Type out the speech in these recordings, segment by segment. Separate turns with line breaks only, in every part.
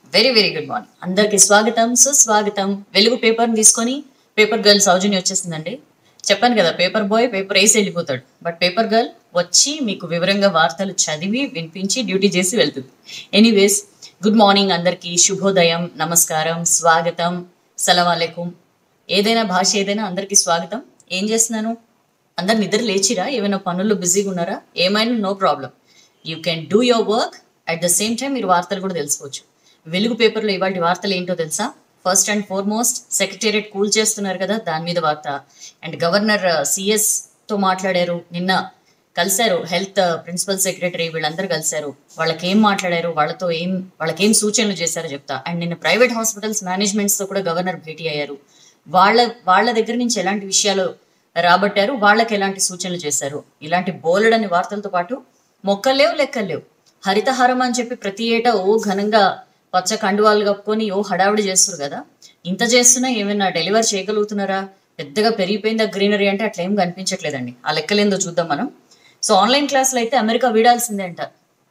very very good morning అందరికి స్వాగతం సుస్వాగతం వెలుగు పేపర్ తీసుకొని పేపర్ గర్ల్ సౌజన్య వచ్చేసిందండి చెప్పాను కదా పేపర్ బాయ్ పేపర్ వేసి వెళ్ళిపోతాడు బట్ పేపర్ గర్ల్ వచ్చి మీకు వివరంగా వార్తలు చదివి వినిపించి డ్యూటీ చేసి వెళ్తుంది ఎనీవేస్ గుడ్ మార్నింగ్ అందరికీ శుభోదయం నమస్కారం స్వాగతం సలాం ఏదైనా భాష ఏదైనా అందరికీ స్వాగతం ఏం చేస్తున్నాను అందరు నిద్ర లేచిరా ఏమైనా పనుల్లో బిజీగా ఉన్నారా ఏమైనా no problem you can do your work at the same time మీరు వార్తలు కూడా తెలుసుకోవచ్చు వెలుగు పేపర్లో ఇవాళ వార్తలు ఏంటో తెలుసా ఫస్ట్ అండ్ ఫార్మోస్ట్ సెక్రటేరియట్ కూల్ చేస్తున్నారు కదా దాని మీద వార్త అండ్ గవర్నర్ సిఎస్ తో మాట్లాడారు నిన్న కలిశారు హెల్త్ ప్రిన్సిపల్ సెక్రటరీ వీళ్ళందరూ కలిశారు వాళ్ళకి ఏం మాట్లాడారు వాళ్ళతో ఏం వాళ్ళకి ఏం సూచనలు చేశారో చెప్తా అండ్ నిన్న ప్రైవేట్ హాస్పిటల్స్ మేనేజ్మెంట్స్ తో కూడా గవర్నర్ భేటీ అయ్యారు వాళ్ళ వాళ్ళ దగ్గర నుంచి ఎలాంటి విషయాలు రాబట్టారు వాళ్ళకి ఎలాంటి సూచనలు చేశారు ఇలాంటి బోలెడని వార్తలతో పాటు మొక్కలేవు లెక్కలేవు హరితహారం అని చెప్పి ప్రతి ఏటా ఓ ఘనంగా పచ్చ కండువాలు కప్పుకొని ఓ హడావిడి చేస్తారు కదా ఇంత చేస్తున్నా ఏమైనా డెలివర్ చేయగలుగుతున్నారా పెద్దగా పెరిగిపోయిందా గ్రీనరీ అంటే అట్లా ఏం కనిపించట్లేదండి ఆ లెక్కలేందో చూద్దాం మనం సో ఆన్లైన్ క్లాసులు అయితే అమెరికా వీడాల్సిందే అంట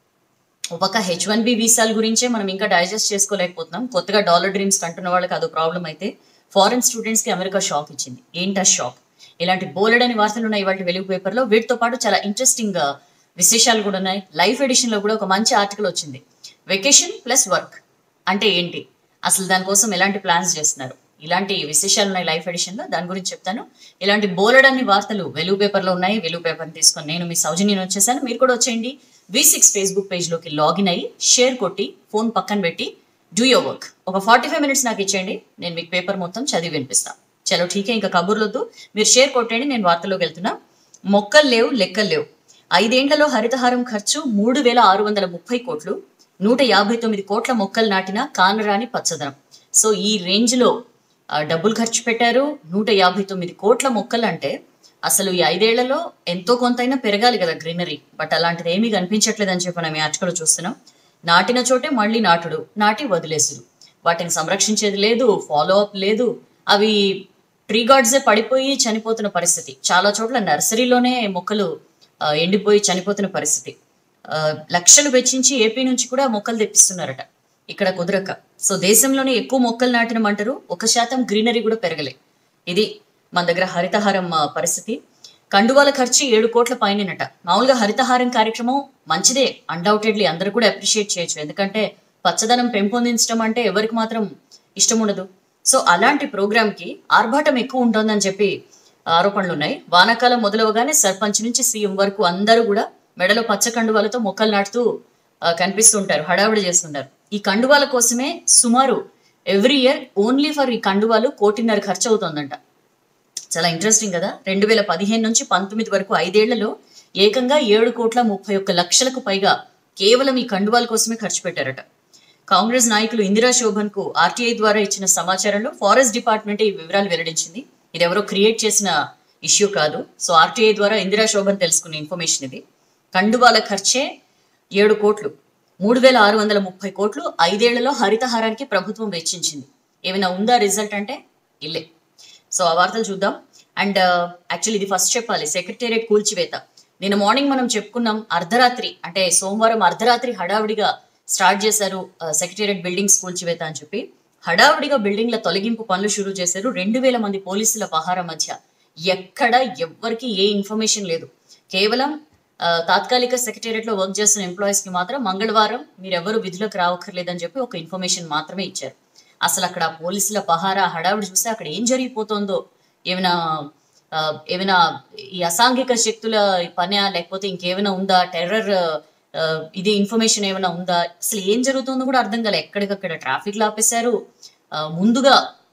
ఒక పక్క హెచ్ వన్ బి వీసాల గురించే మనం ఇంకా డైజెస్ట్ చేసుకోలేకపోతున్నాం కొత్తగా డాలర్ డ్రీమ్స్ కంటున్న వాళ్ళకి అదో ప్రాబ్లం అయితే ఫారెన్ స్టూడెంట్స్ కి అమెరికా షాక్ ఇచ్చింది ఏంటా షాక్ ఇలాంటి బోలెడని వార్తలు ఉన్నాయి వాటి వెలుగు పేపర్లో వీటితో పాటు చాలా ఇంట్రెస్టింగ్ విశేషాలు కూడా ఉన్నాయి లైఫ్ ఎడిషన్ లో కూడా ఒక మంచి ఆర్టికల్ వచ్చింది వెకేషన్ ప్లస్ వర్క్ అంటే ఏంటి అసలు దానికోసం ఎలాంటి ప్లాన్స్ చేస్తున్నారు ఇలాంటి విశేషాలు ఉన్నాయి లైఫ్ ఎడిషన్ లో దాని గురించి చెప్తాను ఇలాంటి బోలెడన్ని వార్తలు వెలుగు పేపర్లో ఉన్నాయి వెలుగు పేపర్ తీసుకొని నేను మీ సౌజన్యం వచ్చేసాను మీరు కూడా వచ్చేయండి వి సిక్స్ ఫేస్బుక్ పేజ్ లోకి లాగిన్ అయ్యి షేర్ కొట్టి ఫోన్ పక్కన పెట్టి డూ యోర్ వర్క్ ఒక ఫార్టీ ఫైవ్ మినిట్స్ నాకు ఇచ్చేయండి నేను మీకు పేపర్ మొత్తం చదివి వినిపిస్తాను చలో ఠీకే ఇంకా కబుర్లొద్దు మీరు షేర్ కొట్టండి నేను వార్తలోకి వెళ్తున్నా మొక్కలు లేవు లెక్కలు లేవు ఐదేండ్లలో హరితహారం ఖర్చు మూడు వేల ఆరు వందల ముప్పై కోట్లు నూట యాభై తొమ్మిది కోట్ల మొక్కలు నాటిన కానరాని పచ్చదనం సో ఈ రేంజ్ లో ఆ, డబ్బులు ఖర్చు పెట్టారు నూట యాభై తొమ్మిది కోట్ల మొక్కలు అంటే అసలు ఈ ఐదేళ్లలో ఎంతో కొంతైనా పెరగాలి కదా గ్రీనరీ బట్ అలాంటిది ఏమీ కనిపించట్లేదని చెప్పి మనం ఈ ఆర్టికల్ చూస్తున్నాం నాటిన చోటే మళ్ళీ నాటుడు నాటి వదిలేసుడు వాటిని సంరక్షించేది లేదు ఫాలో అప్ లేదు అవి ట్రీ గార్డ్సే పడిపోయి చనిపోతున్న పరిస్థితి చాలా చోట్ల నర్సరీలోనే మొక్కలు ఆ, ఎండిపోయి చనిపోతున్న పరిస్థితి ఆ, లక్షలు వెచ్చించి ఏపీ నుంచి కూడా మొక్కలు తెప్పిస్తున్నారట ఇక్కడ కుదరక సో దేశంలోనే ఎక్కువ మొక్కలు నాటిన అంటారు ఒక శాతం గ్రీనరీ కూడా పెరగలే ఇది మన దగ్గర హరితహారం ఆ, పరిస్థితి కండువాల ఖర్చు ఏడు కోట్ల పైనట మామూలుగా హరితహారం కార్యక్రమం మంచిదే అన్డౌటెడ్లీ అందరూ కూడా అప్రిషియేట్ చేయొచ్చు ఎందుకంటే పచ్చదనం పెంపొందించడం అంటే ఎవరికి మాత్రం ఇష్టం ఉండదు సో అలాంటి ప్రోగ్రామ్ కి ఆర్భాటం ఎక్కువ ఉంటుందని చెప్పి ఆరోపణలు ఉన్నాయి వానాకాలం మొదలవగానే సర్పంచ్ నుంచి సీఎం వరకు అందరూ కూడా మెడలో పచ్చ కండువాలతో మొక్కలు నాటుతూ ఆ, కనిపిస్తుంటారు హడావిడి చేస్తుంటారు ఈ కండువాల కోసమే సుమారు ఎవ్రీ ఇయర్ ఓన్లీ ఫర్ ఈ కండువాలు కోటిన్నర ఖర్చు అవుతుందంట చాలా ఇంట్రెస్టింగ్ కదా రెండు వేల పదిహేను నుంచి పంతొమ్మిది వరకు ఐదేళ్లలో ఏకంగా ఏడు కోట్ల ముప్పై ఒక్క లక్షలకు పైగా కేవలం ఈ కండువాల కోసమే ఖర్చు పెట్టారట కాంగ్రెస్ నాయకులు ఇందిరా శోభన్ కు ఆర్టీఐ ద్వారా ఇచ్చిన సమాచారంలో ఫారెస్ట్ డిపార్ట్మెంట్ ఈ వివరాలు వెల్లడించింది ఇది ఎవరో క్రియేట్ చేసిన ఇష్యూ కాదు సో ఆర్టీఐ ద్వారా ఇందిరా శోభన్ తెలుసుకున్న ఇన్ఫర్మేషన్ ఇది కండువాల ఖర్చే ఏడు కోట్లు మూడు వేల ఆరు వందల ముప్పై కోట్లు ఐదేళ్లలో హరితహారానికి ప్రభుత్వం వెచ్చించింది ఏమైనా ఉందా రిజల్ట్ అంటే ఇల్లే సో ఆ వార్తలు చూద్దాం అండ్ యాక్చువల్లీ ఇది ఫస్ట్ చెప్పాలి సెక్రటేరియట్ కూల్చివేత నిన్న మార్నింగ్ మనం చెప్పుకున్నాం అర్ధరాత్రి అంటే సోమవారం అర్ధరాత్రి హడావిడిగా స్టార్ట్ చేశారు సెక్రటేరియట్ బిల్డింగ్స్ కూల్చివేత అని చెప్పి హడావిడిగా బిల్డింగ్ల తొలగింపు పనులు షురూ చేశారు రెండు వేల మంది పోలీసుల పహారా మధ్య ఎక్కడ ఎవ్వరికి ఏ ఇన్ఫర్మేషన్ లేదు కేవలం ఆ, తాత్కాలిక సెక్రటేరియట్ లో వర్క్ చేస్తున్న ఎంప్లాయీస్ కి మాత్రం మంగళవారం మీరెవరు విధులకు రావక్కర్లేదని చెప్పి ఒక ఇన్ఫర్మేషన్ మాత్రమే ఇచ్చారు అసలు అక్కడ పోలీసుల పహారా హడావిడి చూస్తే అక్కడ ఏం జరిగిపోతుందో ఏమైనా ఆ, ఏమైనా ఈ అసాంఘిక శక్తుల పనా లేకపోతే ఇంకేమైనా ఉందా టెర్రర్ ఆ, ఇది ఇన్ఫర్మేషన్ ఏమైనా ఉందా అసలు ఏం జరుగుతుందో కూడా అర్థం కాలే ఎక్కడికక్కడ ట్రాఫిక్ ఆపేశారు ఆ, ముందుగా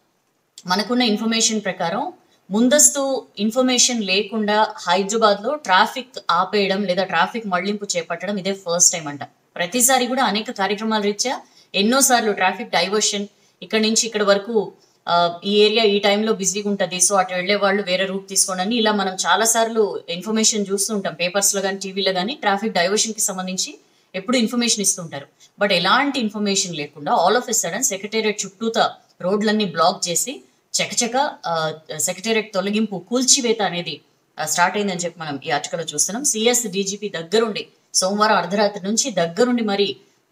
మనకున్న ఇన్ఫర్మేషన్ ప్రకారం ముందస్తు ఇన్ఫర్మేషన్ లేకుండా హైదరాబాద్ లో ట్రాఫిక్ ఆపేయడం లేదా ట్రాఫిక్ మళ్లింపు చేపట్టడం ఇదే ఫస్ట్ టైం అంట ప్రతిసారి కూడా అనేక కార్యక్రమాల రీత్యా ఎన్నోసార్లు ట్రాఫిక్ డైవర్షన్ ఇక్కడ నుంచి ఇక్కడ వరకు ఆ, ఈ ఏరియా ఈ టైంలో బిజీగా ఉంటది సో అటు వెళ్లే వాళ్ళు వేరే రూట్ తీసుకోండి అని ఇలా మనం చాలా సార్లు ఇన్ఫర్మేషన్ చూస్తూ ఉంటాం పేపర్స్ లో కానీ టీవీలో కానీ ట్రాఫిక్ డైవర్షన్ కి సంబంధించి ఎప్పుడు ఇన్ఫర్మేషన్ ఇస్తుంటారు బట్ ఎలాంటి ఇన్ఫర్మేషన్ లేకుండా all of a sudden secretariat చుట్టూత రోడ్లన్నీ బ్లాక్ చేసి చకచక సెక్రటేరియట్ తొలగింపు కూల్చివేత అనేది స్టార్ట్ అయిందని చెప్పి మనం ఈ ఆర్టికల్ చూస్తున్నాం సిఎస్ డీజీపీ దగ్గరుండి సోమవారం అర్ధరాత్రి నుంచి దగ్గరుండి మరి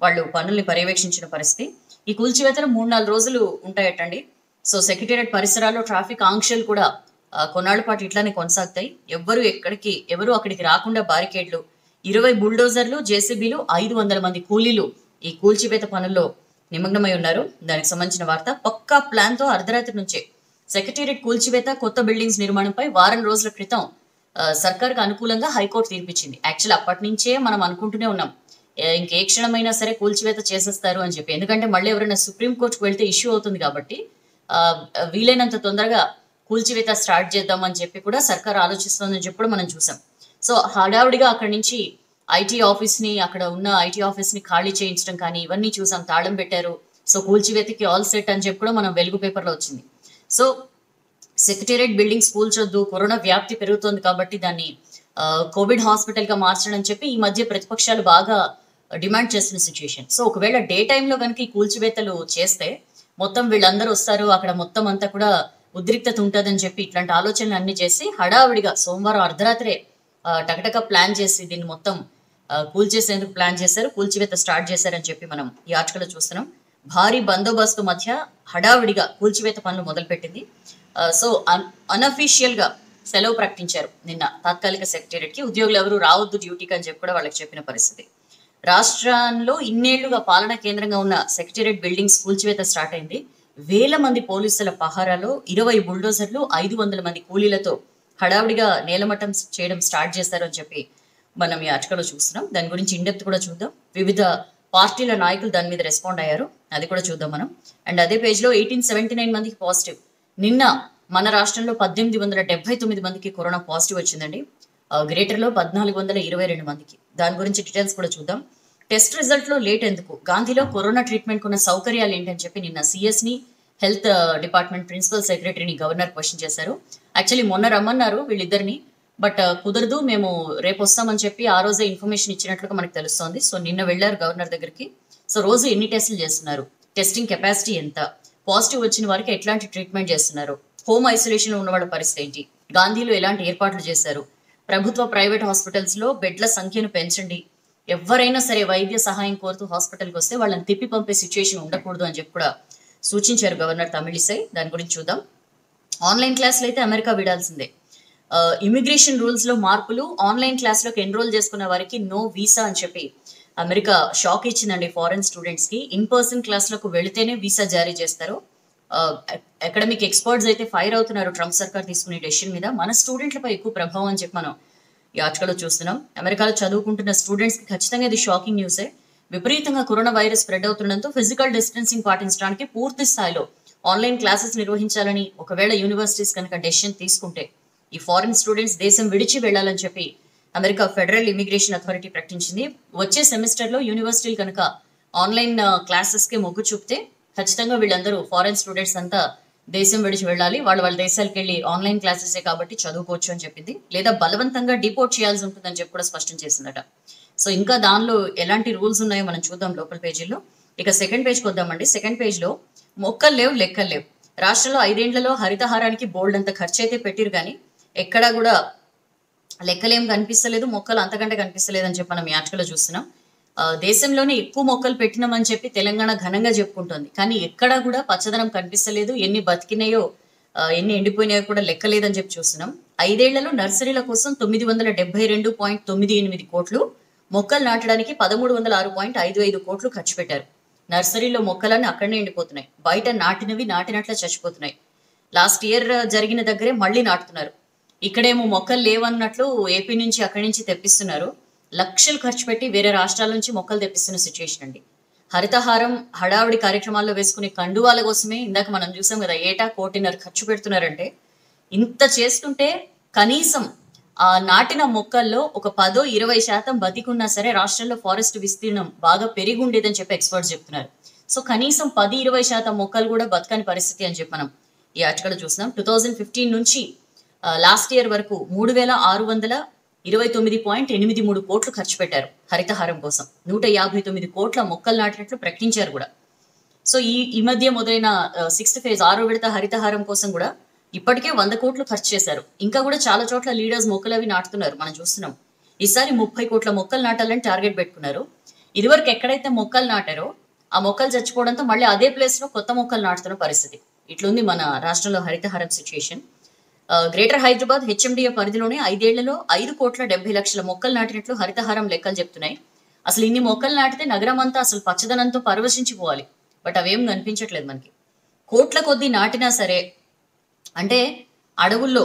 వాళ్ళు పనుల్ని పర్యవేక్షించిన పరిస్థితి ఈ కూల్చివేతలు మూడు నాలుగు రోజులు ఉంటాయటండి సో సెక్రటేరియట్ పరిసరాల్లో ట్రాఫిక్ ఆంక్షలు కూడా ఆ, కొన్నాళ్ల పాటు ఇట్లానే కొనసాగుతాయి ఎవ్వరు ఎక్కడికి ఎవరు అక్కడికి రాకుండా బారికేడ్లు ఇరవై బుల్డోజర్లు జేసీబీలు ఐదు వందల మంది కూలీలు ఈ కూల్చివేత పనుల్లో నిమగ్నమై ఉన్నారు దానికి సంబంధించిన వార్త పక్కా ప్లాన్ తో అర్ధరాత్రి నుంచే సెక్రటేరియట్ కూల్చివేత కొత్త బిల్డింగ్స్ నిర్మాణంపై వారం రోజుల క్రితం ఆ, సర్కార్కు అనుకూలంగా హైకోర్టు తీర్పిచ్చింది యాక్చువల్ అప్పటి నుంచే మనం అనుకుంటూనే ఉన్నాం ఏ- ఇంకే క్షణమైనా సరే కూల్చివేత చేసేస్తారు అని చెప్పి ఎందుకంటే మళ్ళీ ఎవరైనా సుప్రీం కోర్టుకు వెళ్తే ఇష్యూ అవుతుంది కాబట్టి ఆ, వీలైనంత తొందరగా కూల్చివేత స్టార్ట్ చేద్దామని చెప్పి కూడా సర్కార్ ఆలోచిస్తోందని చెప్పి కూడా మనం చూసాం సో హడావుడిగా అక్కడి నుంచి ఐటీ ఆఫీస్ ని అక్కడ ఉన్న ఐటీ ఆఫీస్ ని ఖాళీ చేయించడం కానీ ఇవన్నీ చూసాం తాళం పెట్టారు సో కూల్చివేతకి ఆల్ సెట్ అని చెప్పి కూడా మనం వెలుగు పేపర్లో వచ్చింది సో సెక్రటేరియట్ బిల్డింగ్స్ కూల్చొద్దు కరోనా వ్యాప్తి పెరుగుతోంది కాబట్టి దాన్ని ఆ, కోవిడ్ హాస్పిటల్ గా మార్చడం అని చెప్పి ఈ మధ్య ప్రతిపక్షాలు బాగా డిమాండ్ చేస్తున్న సిచ్యుయేషన్ సో ఒకవేళ డే టైంలో కనుక ఈ కూల్చివేతలు చేస్తే మొత్తం వీళ్ళందరూ వస్తారు అక్కడ మొత్తం అంతా కూడా ఉద్రిక్తత ఉంటుందని చెప్పి ఇట్లాంటి ఆలోచనలు అన్ని చేసి హడావిడిగా సోమవారం అర్ధరాత్రే ఆ, టకటక ప్లాన్ చేసి దీన్ని మొత్తం ఆ, కూల్చేసేందుకు ప్లాన్ చేశారు కూల్చివేత స్టార్ట్ చేశారని చెప్పి మనం ఈ ఆర్టికల్లో చూస్తున్నాం భారీ బందోబస్తు మధ్య హడావిడిగా కూల్చివేత పనులు మొదలుపెట్టింది ఆ, సో అన్ unofficial గా సెలవు ప్రకటించారు నిన్న తాత్కాలిక సెక్రటేరియట్ కి ఉద్యోగులు ఎవరు రావద్దు డ్యూటీకి అని చెప్పి కూడా వాళ్ళకి చెప్పిన పరిస్థితి రాష్ట్రంలో ఇన్నేళ్లుగా పాలనా కేంద్రంగా ఉన్న సెక్రటేరియట్ బిల్డింగ్స్ కూల్చివేత స్టార్ట్ అయింది వేల మంది పోలీసుల పహారాలో ఇరవై బుల్డోజర్లు ఐదు వందల మంది కూలీలతో హడావిడిగా నేలమట్టం చేయడం స్టార్ట్ చేశారు అని చెప్పి మనం ఈ ఆర్టికల్లో చూస్తున్నాం దాని గురించి ఇండెప్త్ కూడా చూద్దాం వివిధ పార్టీల నాయకులు దాని మీద రెస్పాండ్ అయ్యారు అది కూడా చూద్దాం మనం అండ్ అదే పేజ్లో ఎయిటీన్ సెవెంటీ నైన్ మందికి పాజిటివ్ నిన్న మన రాష్ట్రంలో పద్దెనిమిది వందల డెబ్బై తొమ్మిది మందికి కరోనా పాజిటివ్ వచ్చిందండి ఆ, గ్రేటర్లో పద్నాలుగు వందల ఇరవై రెండు మందికి దాని గురించి డీటెయిల్స్ కూడా చూద్దాం టెస్ట్ రిజల్ట్ లో లేట్ ఎందుకు గాంధీలో కరోనా ట్రీట్మెంట్ ఉన్న సౌకర్యాలు ఏంటని చెప్పి నిన్న సిఎస్ ని హెల్త్ డిపార్ట్మెంట్ ప్రిన్సిపల్ సెక్రటరీని గవర్నర్ క్వశ్చన్ చేశారు యాక్చువల్లీ మొన్న రమ్మన్నారు వీళ్ళిద్దరిని బట్ కుదరదు మేము రేపు వస్తామని చెప్పి ఆ రోజే ఇన్ఫర్మేషన్ ఇచ్చినట్లుగా మనకు తెలుస్తోంది సో నిన్న వెళ్ళారు గవర్నర్ దగ్గరికి సో రోజు ఎన్ని టెస్టులు చేస్తున్నారు టెస్టింగ్ కెపాసిటీ ఎంత పాజిటివ్ వచ్చిన వారికి ఎట్లాంటి ట్రీట్మెంట్ చేస్తున్నారు హోమ్ ఐసోలేషన్ ఉన్న వాళ్ళ పరిస్థితి ఏంటి గాంధీలో ఎలాంటి ఏర్పాట్లు చేశారు ప్రభుత్వ ప్రైవేట్ హాస్పిటల్స్ లో బెడ్ల సంఖ్యను పెంచండి ఎవరైనా సరే వైద్య సహాయం కోరుతూ హాస్పిటల్కి వస్తే వాళ్ళని తిప్పి పంపే సిచ్యుయేషన్ ఉండకూడదు అని చెప్పి కూడా సూచించారు గవర్నర్ తమిళిసై దాని గురించి చూద్దాం ఆన్లైన్ క్లాసులు అయితే అమెరికా విడాల్సిందే ఇమిగ్రేషన్ రూల్స్ లో మార్పులు ఆన్లైన్ క్లాస్లోకి ఎన్రోల్ చేసుకున్న వారికి నో వీసా అని చెప్పి అమెరికా షాక్ ఇచ్చిందండి ఫారెన్ స్టూడెంట్స్ కి ఇన్ పర్సన్ క్లాస్లకు వెళితేనే వీసా జారీ చేస్తారు అకాడమిక్ ఎక్స్పర్ట్స్ అయితే ఫైర్ అవుతున్నారు ట్రంప్ సర్కార్ తీసుకునే డెసిషన్ మీద మన స్టూడెంట్లపై ఎక్కువ ప్రభావం అని చెప్పి మనం ఈ ఆర్టికల్లో చూస్తున్నాం అమెరికాలో చదువుకుంటున్న స్టూడెంట్స్ కి ఖచ్చితంగా ఇది షాకింగ్ న్యూసే విపరీతంగా కరోనా వైరస్ స్ప్రెడ్ అవుతుండడంతో ఫిజికల్ డిస్టెన్సింగ్ పాటించడానికి పూర్తి స్థాయిలో ఆన్లైన్ క్లాసెస్ నిర్వహించాలని ఒకవేళ యూనివర్సిటీస్ కనుక డెసిషన్ తీసుకుంటే ఈ ఫారిన్ స్టూడెంట్స్ దేశం విడిచి వెళ్లాలని చెప్పి అమెరికా ఫెడరల్ ఇమిగ్రేషన్ అథారిటీ ప్రకటించింది వచ్చే సెమిస్టర్ లో యూనివర్సిటీలు కనుక ఆన్లైన్ క్లాసెస్ కి మొగ్గు చూపితే ఖచ్చితంగా వీళ్ళందరూ ఫారెన్ స్టూడెంట్స్ అంతా దేశం విడిచి వెళ్ళాలి వాళ్ళు వాళ్ళ దేశాలకు వెళ్ళి ఆన్లైన్ క్లాసెసే కాబట్టి చదువుకోవచ్చు అని చెప్పింది లేదా బలవంతంగా డిపోర్ట్ చేయాల్సి ఉంటుందని చెప్పి కూడా స్పష్టం చేసిందట సో ఇంకా దానిలో ఎలాంటి రూల్స్ ఉన్నాయో మనం చూద్దాం లోకల్ పేజీలో ఇక సెకండ్ పేజ్కి వద్దామండి సెకండ్ పేజ్లో మొక్కలు లేవు లెక్కలు లేవు రాష్ట్రంలో ఐదేండ్లలో హరితహారానికి బోల్డ్ అంత ఖర్చు అయితే పెట్టిరు కానీ ఎక్కడా కూడా లెక్కలేం కనిపిస్తలేదు మొక్కలు అంతకంటే కనిపిస్తలేదు అని చెప్పి మనం ఈ ఆర్టికల్లో చూస్తున్నాం ఆ, దేశంలోనే ఎక్కువ మొక్కలు పెట్టినామని చెప్పి తెలంగాణ ఘనంగా చెప్పుకుంటుంది కానీ ఎక్కడా కూడా పచ్చదనం కనిపిస్తలేదు ఎన్ని బతికినాయో ఆ, ఎన్ని ఎండిపోయినాయో కూడా లెక్కలేదని చెప్పి చూస్తున్నాం ఐదేళ్లలో నర్సరీల కోసం తొమ్మిది వందల డెబ్బై రెండు పాయింట్ తొమ్మిది ఎనిమిది కోట్లు మొక్కలు నాటడానికి పదమూడు వందల ఆరు పాయింట్ ఐదు ఐదు కోట్లు ఖర్చు పెట్టారు నర్సరీలో మొక్కలన్నీ అక్కడనే ఎండిపోతున్నాయి బయట నాటినవి నాటినట్లే చచ్చిపోతున్నాయి లాస్ట్ ఇయర్ జరిగిన దగ్గరే మళ్ళీ నాటుతున్నారు ఇక్కడేమో మొక్కలు లేవన్నట్లు ఏపీ నుంచి అక్కడి నుంచి తెప్పిస్తున్నారు లక్షలు ఖర్చు పెట్టి వేరే రాష్ట్రాల నుంచి మొక్కలు తెప్పిస్తున్న సిచ్యుయేషన్ అండి హరితహారం హడావిడి కార్యక్రమాల్లో వేసుకునే కండువాల కోసమే ఇందాక మనం చూసాం కదా ఏటా కోటిన్నర ఖర్చు పెడుతున్నారంటే ఇంత చేస్తుంటే కనీసం ఆ నాటిన మొక్కల్లో ఒక పదో ఇరవై శాతం బతికున్నా సరే రాష్ట్రంలో ఫారెస్ట్ విస్తీర్ణం బాగా పెరిగి ఉండేదని చెప్పి ఎక్స్పర్ట్స్ చెప్తున్నారు సో కనీసం పది ఇరవై శాతం మొక్కలు కూడా బతకని పరిస్థితి అని చెప్పి మనం ఈ ఆర్టికల్ చూస్తున్నాం టూ థౌజండ్ ఫిఫ్టీన్ నుంచి లాస్ట్ ఇయర్ వరకు మూడు వేల ఆరు వందల ఇరవై తొమ్మిది పాయింట్ ఎనిమిది మూడు కోట్లు ఖర్చు పెట్టారు హరితహారం కోసం నూట యాభై తొమ్మిది కోట్ల మొక్కలు నాటినట్లు ప్రకటించారు కూడా సో ఈ ఈ మధ్య మొదలైన సిక్స్త్ ఫేజ్ ఆరో విడత హరితహారం కోసం కూడా ఇప్పటికే వంద కోట్లు ఖర్చు చేశారు ఇంకా కూడా చాలా చోట్ల లీడర్స్ మొక్కలు అవి నాటుతున్నారు మనం చూస్తున్నాం ఈసారి ముప్పై కోట్ల మొక్కలు నాటాలని టార్గెట్ పెట్టుకున్నారు ఇదివరకు ఎక్కడైతే మొక్కలు నాటారో ఆ మొక్కలు చచ్చిపోవడంతో మళ్ళీ అదే ప్లేస్ లో కొత్త మొక్కలు నాటుతున్న పరిస్థితి ఇట్లుంది మన రాష్ట్రంలో Harithaharam situation greater Hyderabad HMDA పరిధిలోనే ఐదేళ్లలో ఐదు కోట్ల డెబ్బై లక్షల మొక్కలు నాటినట్లు హరితహారం లెక్కలు చెప్తున్నాయి అసలు ఇన్ని మొక్కలు నాటితే నగరం అంతా అసలు పచ్చదనంతో పరవశించిపోవాలి బట్ అవేం కనిపించట్లేదు మనకి కోట్ల కొద్దీ నాటినా సరే అంటే అడవుల్లో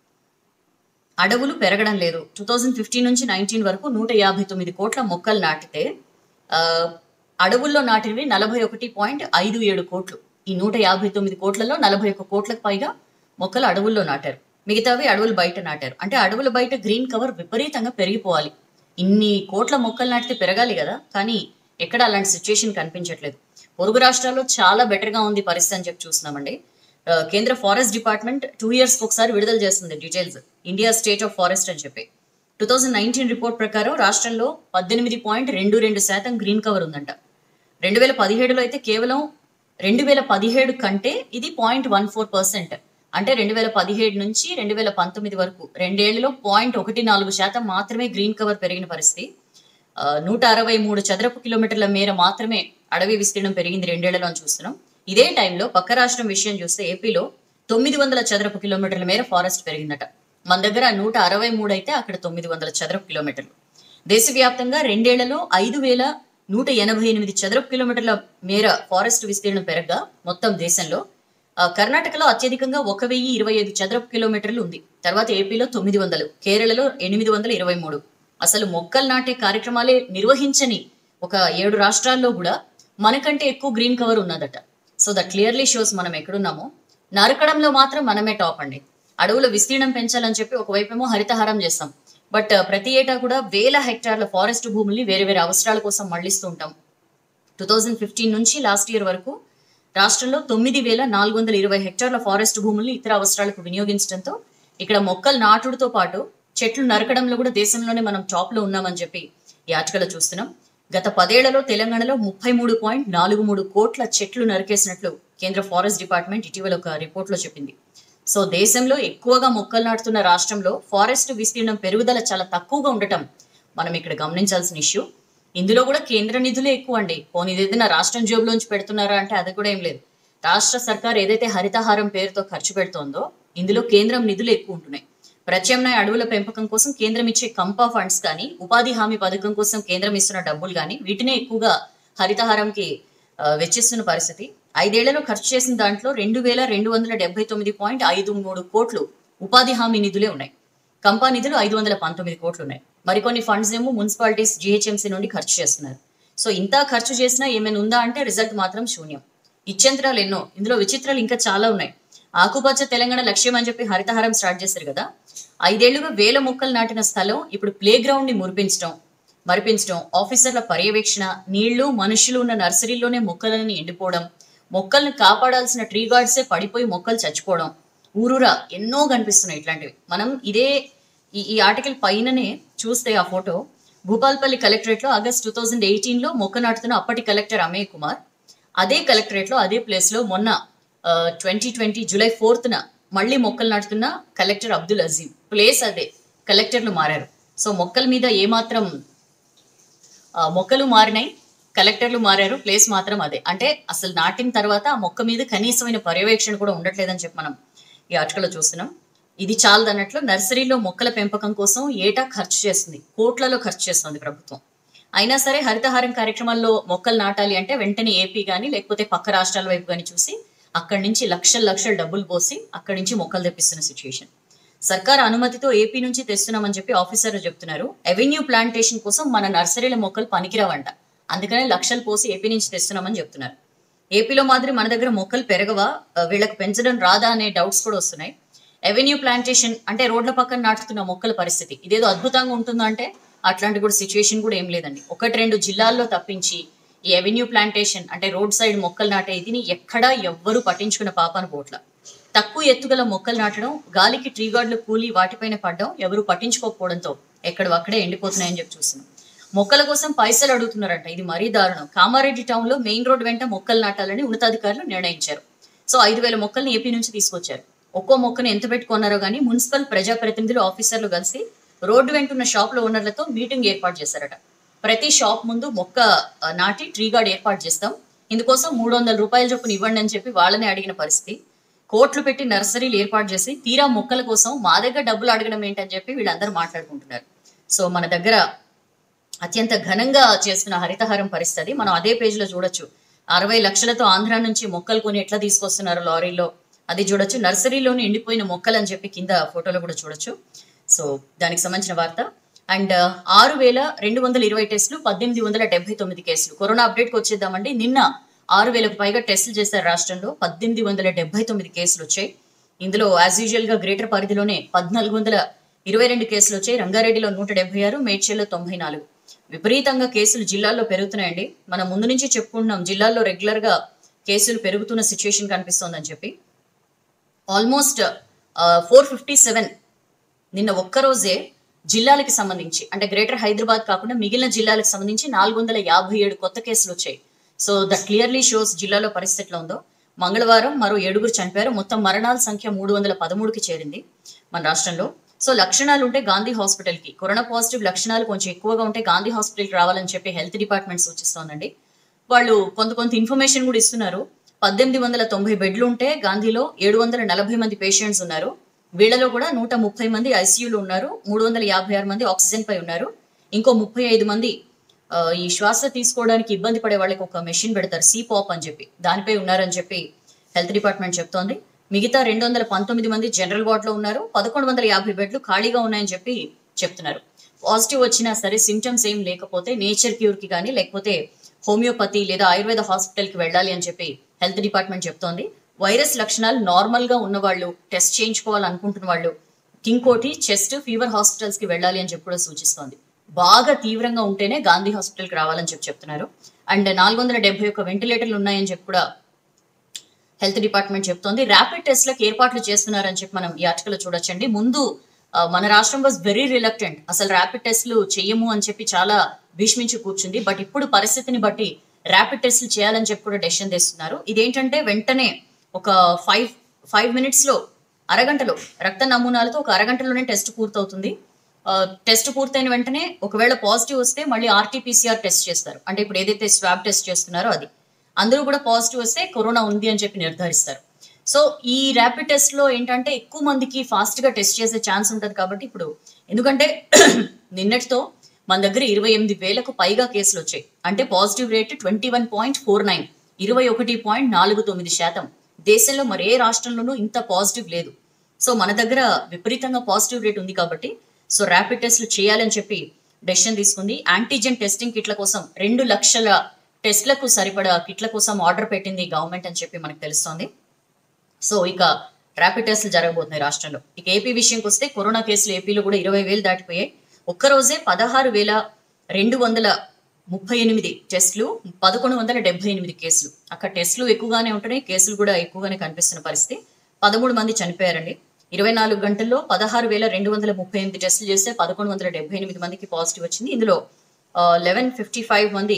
అడవులు పెరగడం లేదు టూ థౌజండ్ ఫిఫ్టీన్ నుంచి నైన్టీన్ వరకు నూట యాభై తొమ్మిది కోట్ల మొక్కలు నాటితే ఆ, అడవుల్లో నాటినవి నలభై ఒకటి పాయింట్ ఐదు ఏడు కోట్లు ఈ నూట యాభై తొమ్మిది కోట్లలో నలభై ఒక్క కోట్లకు పైగా మొక్కలు అడవుల్లో నాటారు మిగతావి అడవులు బయట నాటారు అంటే అడవుల బయట గ్రీన్ కవర్ విపరీతంగా పెరిగిపోవాలి ఇన్ని కోట్ల మొక్కలు నాటితే పెరగాలి కదా కానీ ఎక్కడ అలాంటి సిచ్యుయేషన్ కనిపించట్లేదు పొరుగు రాష్ట్రాల్లో చాలా బెటర్గా ఉంది పరిస్థితి అని చెప్పి చూస్తున్నామండి ఆ, కేంద్ర ఫారెస్ట్ డిపార్ట్మెంట్ టూ ఇయర్స్ ఒకసారి విడుదల చేస్తుంది details India state of forest అని చెప్పి టూ థౌజండ్ నైన్టీన్ రిపోర్ట్ ప్రకారం రాష్ట్రంలో పద్దెనిమిది పాయింట్ రెండు రెండు శాతం గ్రీన్ కవర్ ఉందంట రెండు వేల పదిహేడులో అయితే కేవలం రెండు వేల పదిహేడు కంటే ఇది పాయింట్ వన్ ఫోర్ పర్సెంట్ అంటే రెండు వేల పదిహేడు నుంచి రెండు వేల పంతొమ్మిది వరకు రెండేళ్లలో పాయింట్ ఒకటి నాలుగు శాతం మాత్రమే గ్రీన్ కవర్ పెరిగిన పరిస్థితి ఆ, నూట అరవై మూడు చదరపు కిలోమీటర్ల మేర మాత్రమే అడవి విస్తీర్ణం పెరిగింది రెండేళ్లలో అని చూస్తున్నాం ఇదే టైంలో పక్క రాష్ట్రం విషయం చూస్తే ఏపీలో తొమ్మిది వందల చదరపు కిలోమీటర్ల మేర ఫారెస్ట్ పెరిగిందట మన దగ్గర నూట అరవై మూడు అయితే అక్కడ తొమ్మిది వందల చదరపు కిలోమీటర్లు దేశవ్యాప్తంగా రెండేళ్లలో ఐదు వేల నూట ఎనభై ఎనిమిది చదరపు కిలోమీటర్ల మేర ఫారెస్ట్ విస్తీర్ణం పెరగగా మొత్తం దేశంలో ఆ, కర్ణాటకలో అత్యధికంగా ఒక వెయ్యి ఇరవై ఐదు చదరపు కిలోమీటర్లు ఉంది తర్వాత ఏపీలో తొమ్మిది వందలు కేరళలో ఎనిమిది వందల ఇరవై మూడు అసలు మొక్కలు నాటే కార్యక్రమాలే నిర్వహించని ఒక ఏడు రాష్ట్రాల్లో కూడా మనకంటే ఎక్కువ గ్రీన్ కవర్ ఉన్నదట సో దట్ క్లియర్లీ షోస్ మనం ఎక్కడున్నామో నరకడంలో మాత్రం మనమే టాప్ అండి అడవుల విస్తీర్ణం పెంచాలని చెప్పి ఒకవైపేమో హరితహారం చేస్తాం బట్ ప్రతి ఏటా కూడా వేల హెక్టార్ల ఫారెస్ట్ భూముల్ని వేరే వేరే అవసరాల కోసం మళ్లిస్తూ ఉంటాం టూ థౌజండ్ ఫిఫ్టీన్ నుంచి లాస్ట్ ఇయర్ వరకు రాష్ట్రంలో తొమ్మిది వేల నాలుగు వందల ఇరవై హెక్టార్ల ఫారెస్ట్ భూముల్ని ఇతర అవసరాలకు వినియోగించడంతో ఇక్కడ మొక్కలు నాటుడుతో పాటు చెట్లు నరకడంలో కూడా దేశంలోనే మనం టాప్ లో ఉన్నామని చెప్పి ఈ ఆర్టికల్లో చూస్తున్నాం గత పదేళ్లలో తెలంగాణలో ముప్పై మూడు పాయింట్ నాలుగు మూడు కోట్ల చెట్లు నరికేసినట్లు కేంద్ర ఫారెస్ట్ డిపార్ట్మెంట్ ఇటీవల ఒక రిపోర్ట్లో చెప్పింది సో దేశంలో ఎక్కువగా మొక్కలు నాటుతున్న రాష్ట్రంలో ఫారెస్ట్ విస్తీర్ణం పెరుగుదల చాలా తక్కువగా ఉండటం మనం ఇక్కడ గమనించాల్సిన ఇష్యూ ఇందులో కూడా కేంద్ర నిధులే ఎక్కువ అండి పోనీ ఏదైనా రాష్ట్రం జేబులోంచి పెడుతున్నారా అంటే అది కూడా ఏం లేదు రాష్ట్ర సర్కార్ ఏదైతే హరితహారం పేరుతో ఖర్చు పెడుతోందో ఇందులో కేంద్రం నిధులు ఎక్కువ ఉంటున్నాయి ప్రత్యామ్నాయ అడవుల పెంపకం కోసం కేంద్రం ఇచ్చే కంపా ఫండ్స్ కానీ ఉపాధి హామీ పథకం కోసం కేంద్రం ఇస్తున్న డబ్బులు కానీ వీటినే ఎక్కువగా హరితహారంకి ఆ, వెచ్చిస్తున్న పరిస్థితి ఐదేళ్లలో ఖర్చు చేసిన దాంట్లో రెండు వేల రెండు వందల డెబ్బై తొమ్మిది పాయింట్ ఐదు మూడు కోట్లు ఉపాధి హామీ నిధులే ఉన్నాయి కంపా నిధులు ఐదు వందల పంతొమ్మిది కోట్లు ఉన్నాయి మరికొన్ని ఫండ్స్ ఏమో మున్సిపాలిటీస్ జిహెచ్ఎంసీ నుండి ఖర్చు చేస్తున్నారు సో ఇంత ఖర్చు చేసినా ఏమైనా ఉందా అంటే రిజల్ట్ మాత్రం శూన్యం ఇచ్యంత్రాలు ఎన్నో ఇందులో విచిత్రాలు ఇంకా చాలా ఉన్నాయి ఆకుపచ్చ తెలంగాణ లక్ష్యం అని చెప్పి హరితహారం స్టార్ట్ చేశారు కదా ఐదేళ్లుగా వేల మొక్కలు నాటిన స్థలం ఇప్పుడు ప్లే గ్రౌండ్ ని మురిపించడం మరిపించడం ఆఫీసర్ల పర్యవేక్షణ నీళ్లు మనుషులు ఉన్న నర్సరీలోనే మొక్కలని ఎండిపోవడం మొక్కల్ని కాపాడాల్సిన ట్రీ గార్డ్సే పడిపోయి మొక్కలు చచ్చిపోవడం ఊరూరా ఎన్నో కనిపిస్తున్నాయి ఇట్లాంటివి మనం ఇదే ఈ ఈ ఆర్టికల్ పైననే చూస్తే ఆ ఫోటో భూపాల్పల్లి కలెక్టరేట్ లో ఆగస్ట్ టూ థౌజండ్ ఎయిటీన్ లో మొక్క నాటుతున్న అప్పటి కలెక్టర్ అమయ్ కుమార్ అదే కలెక్టరేట్ లో అదే ప్లేస్ లో మొన్న ట్వంటీ ట్వంటీ జూలై ఫోర్త్ న మళ్ళీ మొక్కలు నాటుతున్న కలెక్టర్ అబ్దుల్ అజీం ప్లేస్ అదే కలెక్టర్లు మారారు సో మొక్కల మీద ఏమాత్రం ఆ, మొక్కలు మారినాయి కలెక్టర్లు మారారు ప్లేస్ మాత్రం అదే అంటే అసలు నాటిన తర్వాత ఆ మొక్క మీద కనీసమైన పర్యవేక్షణ కూడా ఉండట్లేదని చెప్పి మనం ఈ ఆర్టికల్లో చూస్తున్నాం ఇది చాలదు అన్నట్లు నర్సరీలో మొక్కల పెంపకం కోసం ఏటా ఖర్చు చేస్తుంది కోట్లలో ఖర్చు చేస్తుంది ప్రభుత్వం అయినా సరే హరితహారం కార్యక్రమాల్లో మొక్కలు నాటాలి అంటే వెంటనే ఏపీ కానీ లేకపోతే పక్క రాష్ట్రాల వైపు కానీ చూసి అక్కడి నుంచి లక్షల లక్షల డబ్బులు పోసి అక్కడి నుంచి మొక్కలు తెప్పిస్తున్న సిచ్యుయేషన్ సర్కార్ అనుమతితో ఏపీ నుంచి తెస్తున్నామని చెప్పి ఆఫీసర్లు చెప్తున్నారు ఎవెన్యూ ప్లాంటేషన్ కోసం మన నర్సరీల మొక్కలు పనికిరావంట అందుకనే లక్షలు పోసి ఏపీ నుంచి తెస్తున్నామని చెప్తున్నారు ఏపీలో మాదిరి మన దగ్గర మొక్కలు పెరగవా ఆ, వీళ్ళకి పెంచడం రాదా అనే డౌట్స్ కూడా వస్తున్నాయి ఎవెన్యూ ప్లాంటేషన్ అంటే రోడ్ల పక్కన నాటుతున్న మొక్కల పరిస్థితి ఇదేదో అద్భుతంగా ఉంటుందా అంటే అట్లాంటి కూడా సిచ్యువేషన్ కూడా ఏం లేదండి ఒకటి రెండు జిల్లాల్లో తప్పించి ఈ ఎవెన్యూ ప్లాంటేషన్ అంటే రోడ్ సైడ్ మొక్కలు నాటే ఇదిని ఎక్కడా ఎవ్వరూ పట్టించుకున్న పాపాను పోట్ల తక్కువ ఎత్తుగల మొక్కలు నాటడం గాలికి ట్రీ గార్డులు కూలి వాటిపైన పడడం ఎవరు పట్టించుకోకపోవడంతో ఎక్కడ అక్కడే ఎండిపోతున్నాయని చెప్పి చూస్తున్నాం మొక్కల కోసం పైసలు అడుగుతున్నారంట ఇది మరీ దారుణం కామారెడ్డి టౌన్ లో మెయిన్ రోడ్ వెంట మొక్కలు నాటాలని ఉన్నతాధికారులు నిర్ణయించారు సో ఐదు వేల మొక్కల్ని ఏపీ నుంచి తీసుకొచ్చారు ఒక్కో మొక్కను ఎంత పెట్టుకున్నారో కానీ మున్సిపల్ ప్రజాప్రతినిధులు ఆఫీసర్లు కలిసి రోడ్డు వెంట ఉన్న షాపుల ఓనర్లతో మీటింగ్ ఏర్పాటు చేశారట ప్రతి షాప్ ముందు మొక్క ఆ, నాటి ట్రీ గార్డ్ ఏర్పాటు చేస్తాం ఇందుకోసం మూడు వందల రూపాయల చొప్పున ఇవ్వండి అని చెప్పి వాళ్ళని అడిగిన పరిస్థితి కోట్లు పెట్టి నర్సరీలు ఏర్పాటు చేసి తీరా మొక్కల కోసం మా దగ్గర డబ్బులు అడగడం ఏంటని చెప్పి వీళ్ళందరూ మాట్లాడుకుంటున్నారు సో మన దగ్గర అత్యంత ఘనంగా చేస్తున్న హరితహారం పరిస్థితి మనం అదే పేజ్ లో చూడొచ్చు అరవై లక్షలతో ఆంధ్ర నుంచి మొక్కలు కొని ఎట్లా తీసుకొస్తున్నారు లారీలో అది చూడొచ్చు నర్సరీలోని ఎండిపోయిన మొక్కలు అని చెప్పి కింద ఫోటోలో కూడా చూడొచ్చు సో దానికి సంబంధించిన వార్త అండ్ ఆరు వేల రెండు వందల ఇరవై టెస్టులు పద్దెనిమిది వందల డెబ్బై తొమ్మిది కేసులు కరోనా అప్డేట్కి వచ్చేద్దామండి నిన్న ఆరు వేలకు పైగా టెస్టులు చేశారు రాష్ట్రంలో పద్దెనిమిది వందల డెబ్బై తొమ్మిది కేసులు వచ్చాయి ఇందులో యాజ్ యూజువల్ గా గ్రేటర్ పరిధిలోనే పద్నాలుగు వందల ఇరవై రెండు కేసులు వచ్చాయి రంగారెడ్డిలో నూట డెబ్బై ఆరు మేడ్చల్లో తొంభై నాలుగు విపరీతంగా కేసులు జిల్లాల్లో పెరుగుతున్నాయండి మనం ముందు నుంచి చెప్పుకుంటున్నాం జిల్లాల్లో రెగ్యులర్ గా కేసులు పెరుగుతున్న సిచ్యుయేషన్ కనిపిస్తోందని చెప్పి ఆల్మోస్ట్ ఫోర్ ఫిఫ్టీ సెవెన్ నిన్న ఒక్కరోజే జిల్లాలకు సంబంధించి అంటే గ్రేటర్ హైదరాబాద్ కాకుండా మిగిలిన జిల్లాలకు సంబంధించి నాలుగు వందల యాభై ఏడు కొత్త కేసులు వచ్చాయి సో దట్ క్లియర్లీ షోస్ జిల్లాలో పరిస్థితి ఎట్లా ఉందో మంగళవారం మరో ఏడుగురు చనిపోయారు మొత్తం మరణాల సంఖ్య మూడు వందల పదమూడుకి చేరింది మన రాష్ట్రంలో సో లక్షణాలు ఉంటే గాంధీ హాస్పిటల్కి కరోనా పాజిటివ్ లక్షణాలు కొంచెం ఎక్కువగా ఉంటే గాంధీ హాస్పిటల్కి రావాలని చెప్పి హెల్త్ డిపార్ట్మెంట్ సూచిస్తోందండి వాళ్ళు కొంత కొంత ఇన్ఫర్మేషన్ కూడా ఇస్తున్నారు పద్దెనిమిది వందల తొంభై బెడ్లు ఉంటే గాంధీలో ఏడు వందల నలభై మంది పేషెంట్స్ ఉన్నారు వీళ్ళలో కూడా నూట ముప్పై మంది ఐసీయూలో ఉన్నారు మూడు వందల యాభై ఆరు మంది ఆక్సిజన్ పై ఉన్నారు ఇంకో ముప్పై ఐదు మంది ఆ, ఈ శ్వాస తీసుకోవడానికి ఇబ్బంది పడే వాళ్ళకి ఒక మెషిన్ పెడతారు పాప్ అని చెప్పి దానిపై ఉన్నారని చెప్పి హెల్త్ డిపార్ట్మెంట్ చెప్తోంది మిగతా రెండు వందల పంతొమ్మిది మంది జనరల్ వార్డ్ లో ఉన్నారు పదకొండు వందల యాభై బెడ్లు ఖాళీగా ఉన్నాయని చెప్పి చెప్తున్నారు పాజిటివ్ వచ్చినా సరే సిమ్టమ్స్ ఏం లేకపోతే నేచర్ క్యూర్ కి కానీ లేకపోతే హోమియోపతి లేదా ఆయుర్వేద హాస్పిటల్ కి వెళ్ళాలి అని చెప్పి హెల్త్ డిపార్ట్మెంట్ చెప్తోంది వైరస్ లక్షణాలు నార్మల్ గా ఉన్న వాళ్ళు టెస్ట్ చేయించుకోవాలనుకుంటున్న వాళ్ళు కింగ్కోటి చెస్ట్ ఫీవర్ హాస్పిటల్స్ కి వెళ్ళాలి అని చెప్పి కూడా సూచిస్తోంది బాగా తీవ్రంగా ఉంటేనే గాంధీ హాస్పిటల్ కి రావాలని చెప్పి చెప్తున్నారు అండ్ నాలుగు వందల డెబ్బై ఒక్క వెంటిలేటర్లు ఉన్నాయని చెప్పి కూడా హెల్త్ డిపార్ట్మెంట్ చెప్తోంది ర్యాపిడ్ టెస్ట్లకు ఏర్పాట్లు చేస్తున్నారని చెప్పి మనం ఈ ఆర్టికల్ చూడొచ్చండి ముందు ఆ, మన రాష్ట్రం వాజ్ వెరీ రిలక్టెంట్ అసలు ర్యాపిడ్ టెస్ట్లు చెయ్యము అని చెప్పి చాలా భీష్మించి కూర్చుంది బట్ ఇప్పుడు పరిస్థితిని బట్టి ర్యాపిడ్ టెస్ట్లు చేయాలని చెప్పి కూడా డెసిషన్ తెస్తున్నారు ఇదేంటంటే వెంటనే ఒక ఫైవ్ ఫైవ్ మినిట్స్ లో అరగంటలో రక్త నమూనాలతో ఒక అరగంటలోనే టెస్ట్ పూర్తవుతుంది టెస్ట్ పూర్తయిన వెంటనే ఒకవేళ పాజిటివ్ వస్తే మళ్ళీ ఆర్టీపీసీఆర్ టెస్ట్ చేస్తారు అంటే ఇప్పుడు ఏదైతే స్వాబ్ టెస్ట్ చేస్తున్నారో అది అందరూ కూడా పాజిటివ్ వస్తే కరోనా ఉంది అని చెప్పి నిర్ధారిస్తారు సో ఈ ర్యాపిడ్ టెస్ట్ లో ఏంటంటే ఎక్కువ మందికి ఫాస్ట్ గా టెస్ట్ చేసే ఛాన్స్ ఉంటుంది కాబట్టి ఇప్పుడు ఎందుకంటే నిన్నటితో మన దగ్గర ఇరవై ఎనిమిది వేలకు పైగా కేసులు వచ్చాయి అంటే positive rate twenty one point four nine ఇరవై ఒకటి పాయింట్ నాలుగు తొమ్మిది శాతం దేశంలో మరే రాష్ట్రంలోనూ ఇంత పాజిటివ్ లేదు సో మన దగ్గర విపరీతంగా పాజిటివ్ రేట్ ఉంది కాబట్టి సో ర్యాపిడ్ టెస్ట్లు చేయాలని చెప్పి డెసిషన్ తీసుకుంది యాంటీజెన్ టెస్టింగ్ కిట్ల కోసం రెండు లక్షల టెస్ట్లకు సరిపడా కిట్ల కోసం ఆర్డర్ పెట్టింది గవర్నమెంట్ అని చెప్పి మనకు తెలుస్తోంది సో ఇక ర్యాపిడ్ టెస్ట్లు జరగబోతున్నాయి రాష్ట్రంలో ఇక ఏపీ విషయంకి వస్తే కరోనా కేసులు ఏపీలో కూడా ఇరవై వేలు దాటిపోయాయి ఒక్కరోజే పదహారు వేల రెండు వందల ముప్పై ఎనిమిది టెస్టులు పదకొండు వందల డెబ్బై ఎనిమిది కేసులు అక్కడ టెస్టులు ఎక్కువగానే ఉంటున్నాయి కేసులు కూడా ఎక్కువగానే కనిపిస్తున్న పరిస్థితి పదమూడు మంది చనిపోయారండి ఇరవై నాలుగు గంటల్లో పదహారు వేల రెండు వందల ముప్పై ఎనిమిది టెస్టులు చేస్తే పదకొండు వందల డెబ్బై ఎనిమిది మందికి పాజిటివ్ వచ్చింది ఇందులో లెవెన్ ఫిఫ్టీ ఫైవ్ మంది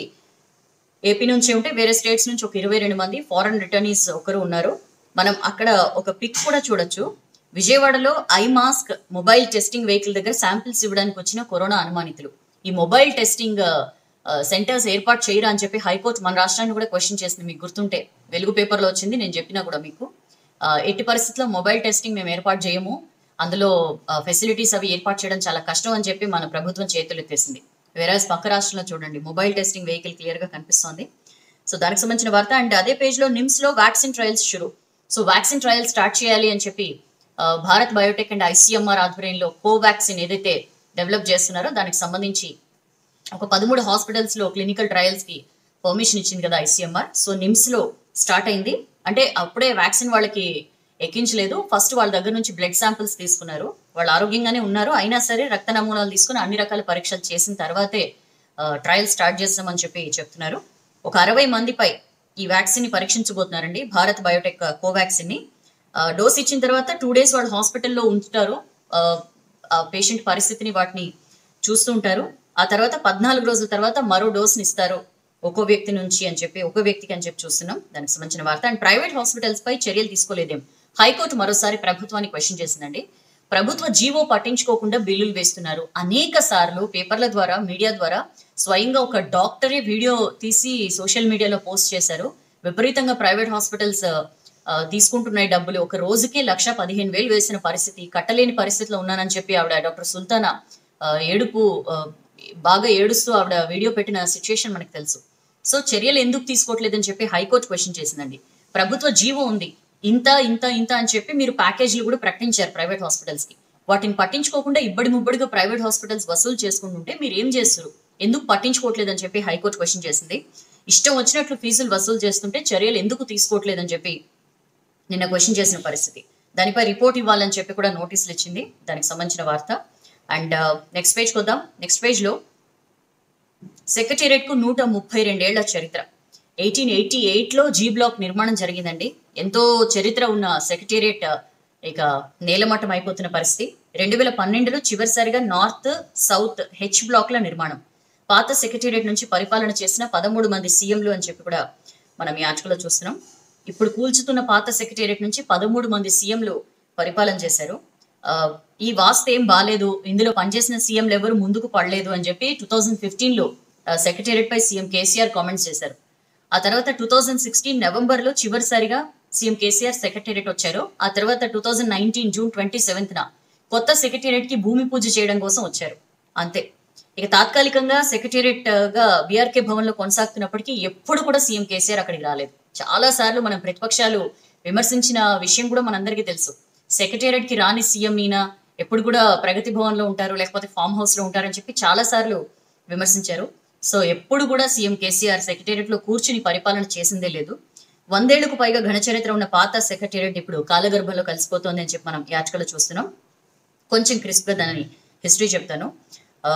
ఏపీ నుంచి ఉంటే వేరే స్టేట్స్ నుంచి ఒక ఇరవై రెండు మంది ఫారెన్ రిటర్నీస్ ఒకరు ఉన్నారు మనం అక్కడ ఒక పిక్ కూడా చూడొచ్చు విజయవాడలో I mask mobile testing vehicle దగ్గర శాంపిల్స్ ఇవ్వడానికి వచ్చిన కరోనా అనుమానితులు ఈ మొబైల్ టెస్టింగ్ సెంటర్స్ ఏర్పాటు చేయరా అని చెప్పి హైకోర్టు మన రాష్ట్రాన్ని కూడా క్వశ్చన్ చేసింది మీకు గుర్తుంటే వెలుగు పేపర్లో వచ్చింది నేను చెప్పినా కూడా మీకు ఆ, ఎట్టి పరిస్థితుల్లో మొబైల్ టెస్టింగ్ మేము ఏర్పాటు చేయము అందులో ఫెసిలిటీస్ అవి ఏర్పాటు చేయడం చాలా కష్టం అని చెప్పి మన ప్రభుత్వం చేతులు ఎత్తేసింది వేరే పక్క రాష్ట్రంలో చూడండి మొబైల్ టెస్టింగ్ వెహికల్ క్లియర్ గా కనిపిస్తోంది సో దానికి సంబంధించిన వార్త అండ్ అదే పేజ్ లో నిమ్స్ లో వ్యాక్సిన్ ట్రయల్స్ షురు సో వ్యాక్సిన్ ట్రయల్స్ స్టార్ట్ చేయాలి అని చెప్పి ఆ, భారత్ బయోటెక్ అండ్ ఐసీఎంఆర్ ఆధ్వర్యంలో కోవాక్సిన్ ఏదైతే డెవలప్ చేస్తున్నారో దానికి సంబంధించి ఒక పదమూడు హాస్పిటల్స్ లో క్లినికల్ ట్రయల్స్ కి పర్మిషన్ ఇచ్చింది కదా ఐసీఎంఆర్ సో నిమ్స్ లో స్టార్ట్ అయింది అంటే అప్పుడే వ్యాక్సిన్ వాళ్ళకి ఎక్కించలేదు ఫస్ట్ వాళ్ళ దగ్గర నుంచి బ్లడ్ శాంపిల్స్ తీసుకున్నారు వాళ్ళు ఆరోగ్యంగానే ఉన్నారు అయినా సరే రక్త నమూనాలు తీసుకుని అన్ని రకాల పరీక్షలు చేసిన తర్వాతే ట్రయల్ స్టార్ట్ చేస్తామని చెప్పి చెప్తున్నారు ఒక అరవై మందిపై ఈ వ్యాక్సిన్ ని పరీక్షించబోతున్నారండి భారత్ బయోటెక్ కోవాక్సిన్ ని డోస్ ఇచ్చిన తర్వాత టూ డేస్ వాళ్ళు హాస్పిటల్లో ఉంచుతారు పేషెంట్ పరిస్థితిని వాటిని చూస్తుంటారు ఆ తర్వాత పద్నాలుగు రోజుల తర్వాత మరో డోస్ని ఇస్తారు ఒక్కో వ్యక్తి నుంచి అని చెప్పి ఒక్కో వ్యక్తికి అని చెప్పి చూస్తున్నాం దానికి సంబంధించిన వార్త అండ్ ప్రైవేట్ హాస్పిటల్స్ పై చర్యలు తీసుకోలేదేం హైకోర్టు మరోసారి ప్రభుత్వాన్ని క్వశ్చన్ చేసిందండి ప్రభుత్వ జీవో పట్టించుకోకుండా బిల్లులు వేస్తున్నారు అనేక సార్లు పేపర్ల ద్వారా మీడియా ద్వారా స్వయంగా ఒక డాక్టరే వీడియో తీసి సోషల్ మీడియాలో పోస్ట్ చేశారు విపరీతంగా ప్రైవేట్ హాస్పిటల్స్ ఆ, తీసుకుంటున్నాయి డబ్బులు ఒక రోజుకే లక్ష పదిహేను వేలు వేసిన పరిస్థితి కట్టలేని పరిస్థితిలో ఉన్నానని చెప్పి ఆవిడ డాక్టర్ సుల్తానా ఆ, ఏడుపు ఆ, బాగా ఏడుస్తూ ఆవిడ వీడియో పెట్టిన సిచ్యుయేషన్ మనకు తెలుసు సో చర్యలు ఎందుకు తీసుకోవట్లేదని చెప్పి హైకోర్టు క్వశ్చన్ చేసిందండి ప్రభుత్వ జీవో ఉంది ఇంత ఇంత ఇంత అని చెప్పి మీరు ప్యాకేజీలు కూడా ప్రకటించారు ప్రైవేట్ హాస్పిటల్స్ కి వాటిని పట్టించుకోకుండా ఇబ్బడి ముబ్బడిగా ప్రైవేట్ హాస్పిటల్స్ వసూలు చేసుకుంటుంటే మీరు ఏం చేస్తారు ఎందుకు పట్టించుకోవట్లేదని చెప్పి హైకోర్టు క్వశ్చన్ చేసింది ఇష్టం వచ్చినట్లు ఫీజులు వసూలు చేస్తుంటే చర్యలు ఎందుకు తీసుకోవట్లేదని చెప్పి నిన్న క్వశ్చన్ చేసిన పరిస్థితి దానిపై రిపోర్ట్ ఇవ్వాలని చెప్పి కూడా నోటీసులు ఇచ్చింది దానికి సంబంధించిన వార్త అండ్ నెక్స్ట్ పేజ్కి వద్దాం నెక్స్ట్ పేజ్లో సెక్రటేరియట్ కు నూట ముప్పై రెండేళ్ల చరిత్ర ఎయిటీన్ ఎయిటీ ఎయిట్లో జీ బ్లాక్ నిర్మాణం జరిగిందండి ఎంతో చరిత్ర ఉన్న సెక్రటేరియట్ ఇక నేలమట్టం అయిపోతున్న పరిస్థితి రెండు వేల పన్నెండులో చివరిసారిగా నార్త్ సౌత్ హెచ్ బ్లాక్ల నిర్మాణం పాత సెక్రటేరియట్ నుంచి పరిపాలన చేసిన పదమూడు మంది సీఎంలు అని చెప్పి కూడా మనం ఈ ఆర్టికల్లో చూస్తున్నాం ఇప్పుడు కూల్చుతున్న పాత సెక్రటేరియట్ నుంచి పదమూడు మంది సీఎంలు పరిపాలన చేశారు ఆ, ఈ వాస్తు ఏం బాగాలేదు ఇందులో పనిచేసిన సీఎంలు ఎవరు ముందుకు పడలేదు అని చెప్పి టూ థౌజండ్ ఫిఫ్టీన్లో సెక్రటేరియట్ పై సీఎం కేసీఆర్ కామెంట్స్ చేశారు ఆ తర్వాత టూ థౌజండ్ సిక్స్టీన్ నవంబర్లో చివరిసారిగా సీఎం కేసీఆర్ సెక్రటేరియట్ వచ్చారు ఆ తర్వాత two thousand nineteen June twenty సెవెంత్న కొత్త సెక్రటేరియట్ కి భూమి పూజ చేయడం కోసం వచ్చారు అంతే ఇక తాత్కాలికంగా సెక్రటేరియట్ గా బీఆర్కే భవన్ లో కొనసాగుతున్నప్పటికీ ఎప్పుడు కూడా సీఎం కేసీఆర్ అక్కడికి రాలేదు చాలా సార్లు మనం ప్రతిపక్షాలు విమర్శించిన విషయం కూడా మనందరికీ తెలుసు సెక్రటేరియట్ కి రాని సీఎం ఈయన ఎప్పుడు కూడా ప్రగతి భవన్ లో ఉంటారు లేకపోతే ఫామ్ హౌస్ లో ఉంటారని చెప్పి చాలా సార్లు విమర్శించారు సో ఎప్పుడు కూడా సీఎం కేసీఆర్ సెక్రటేరియట్ లో కూర్చుని పరిపాలన చేసిందే లేదు వందేళ్లకు పైగా ఘన చరిత్ర ఉన్న పాత సెక్రటేరియట్ ఇప్పుడు కాలగర్భంలో కలిసిపోతోంది అని చెప్పి మనం ఈ ఆర్టికల్లో చూస్తున్నాం కొంచెం క్రిస్ప్గా దాని హిస్టరీ చెప్తాను ఆ,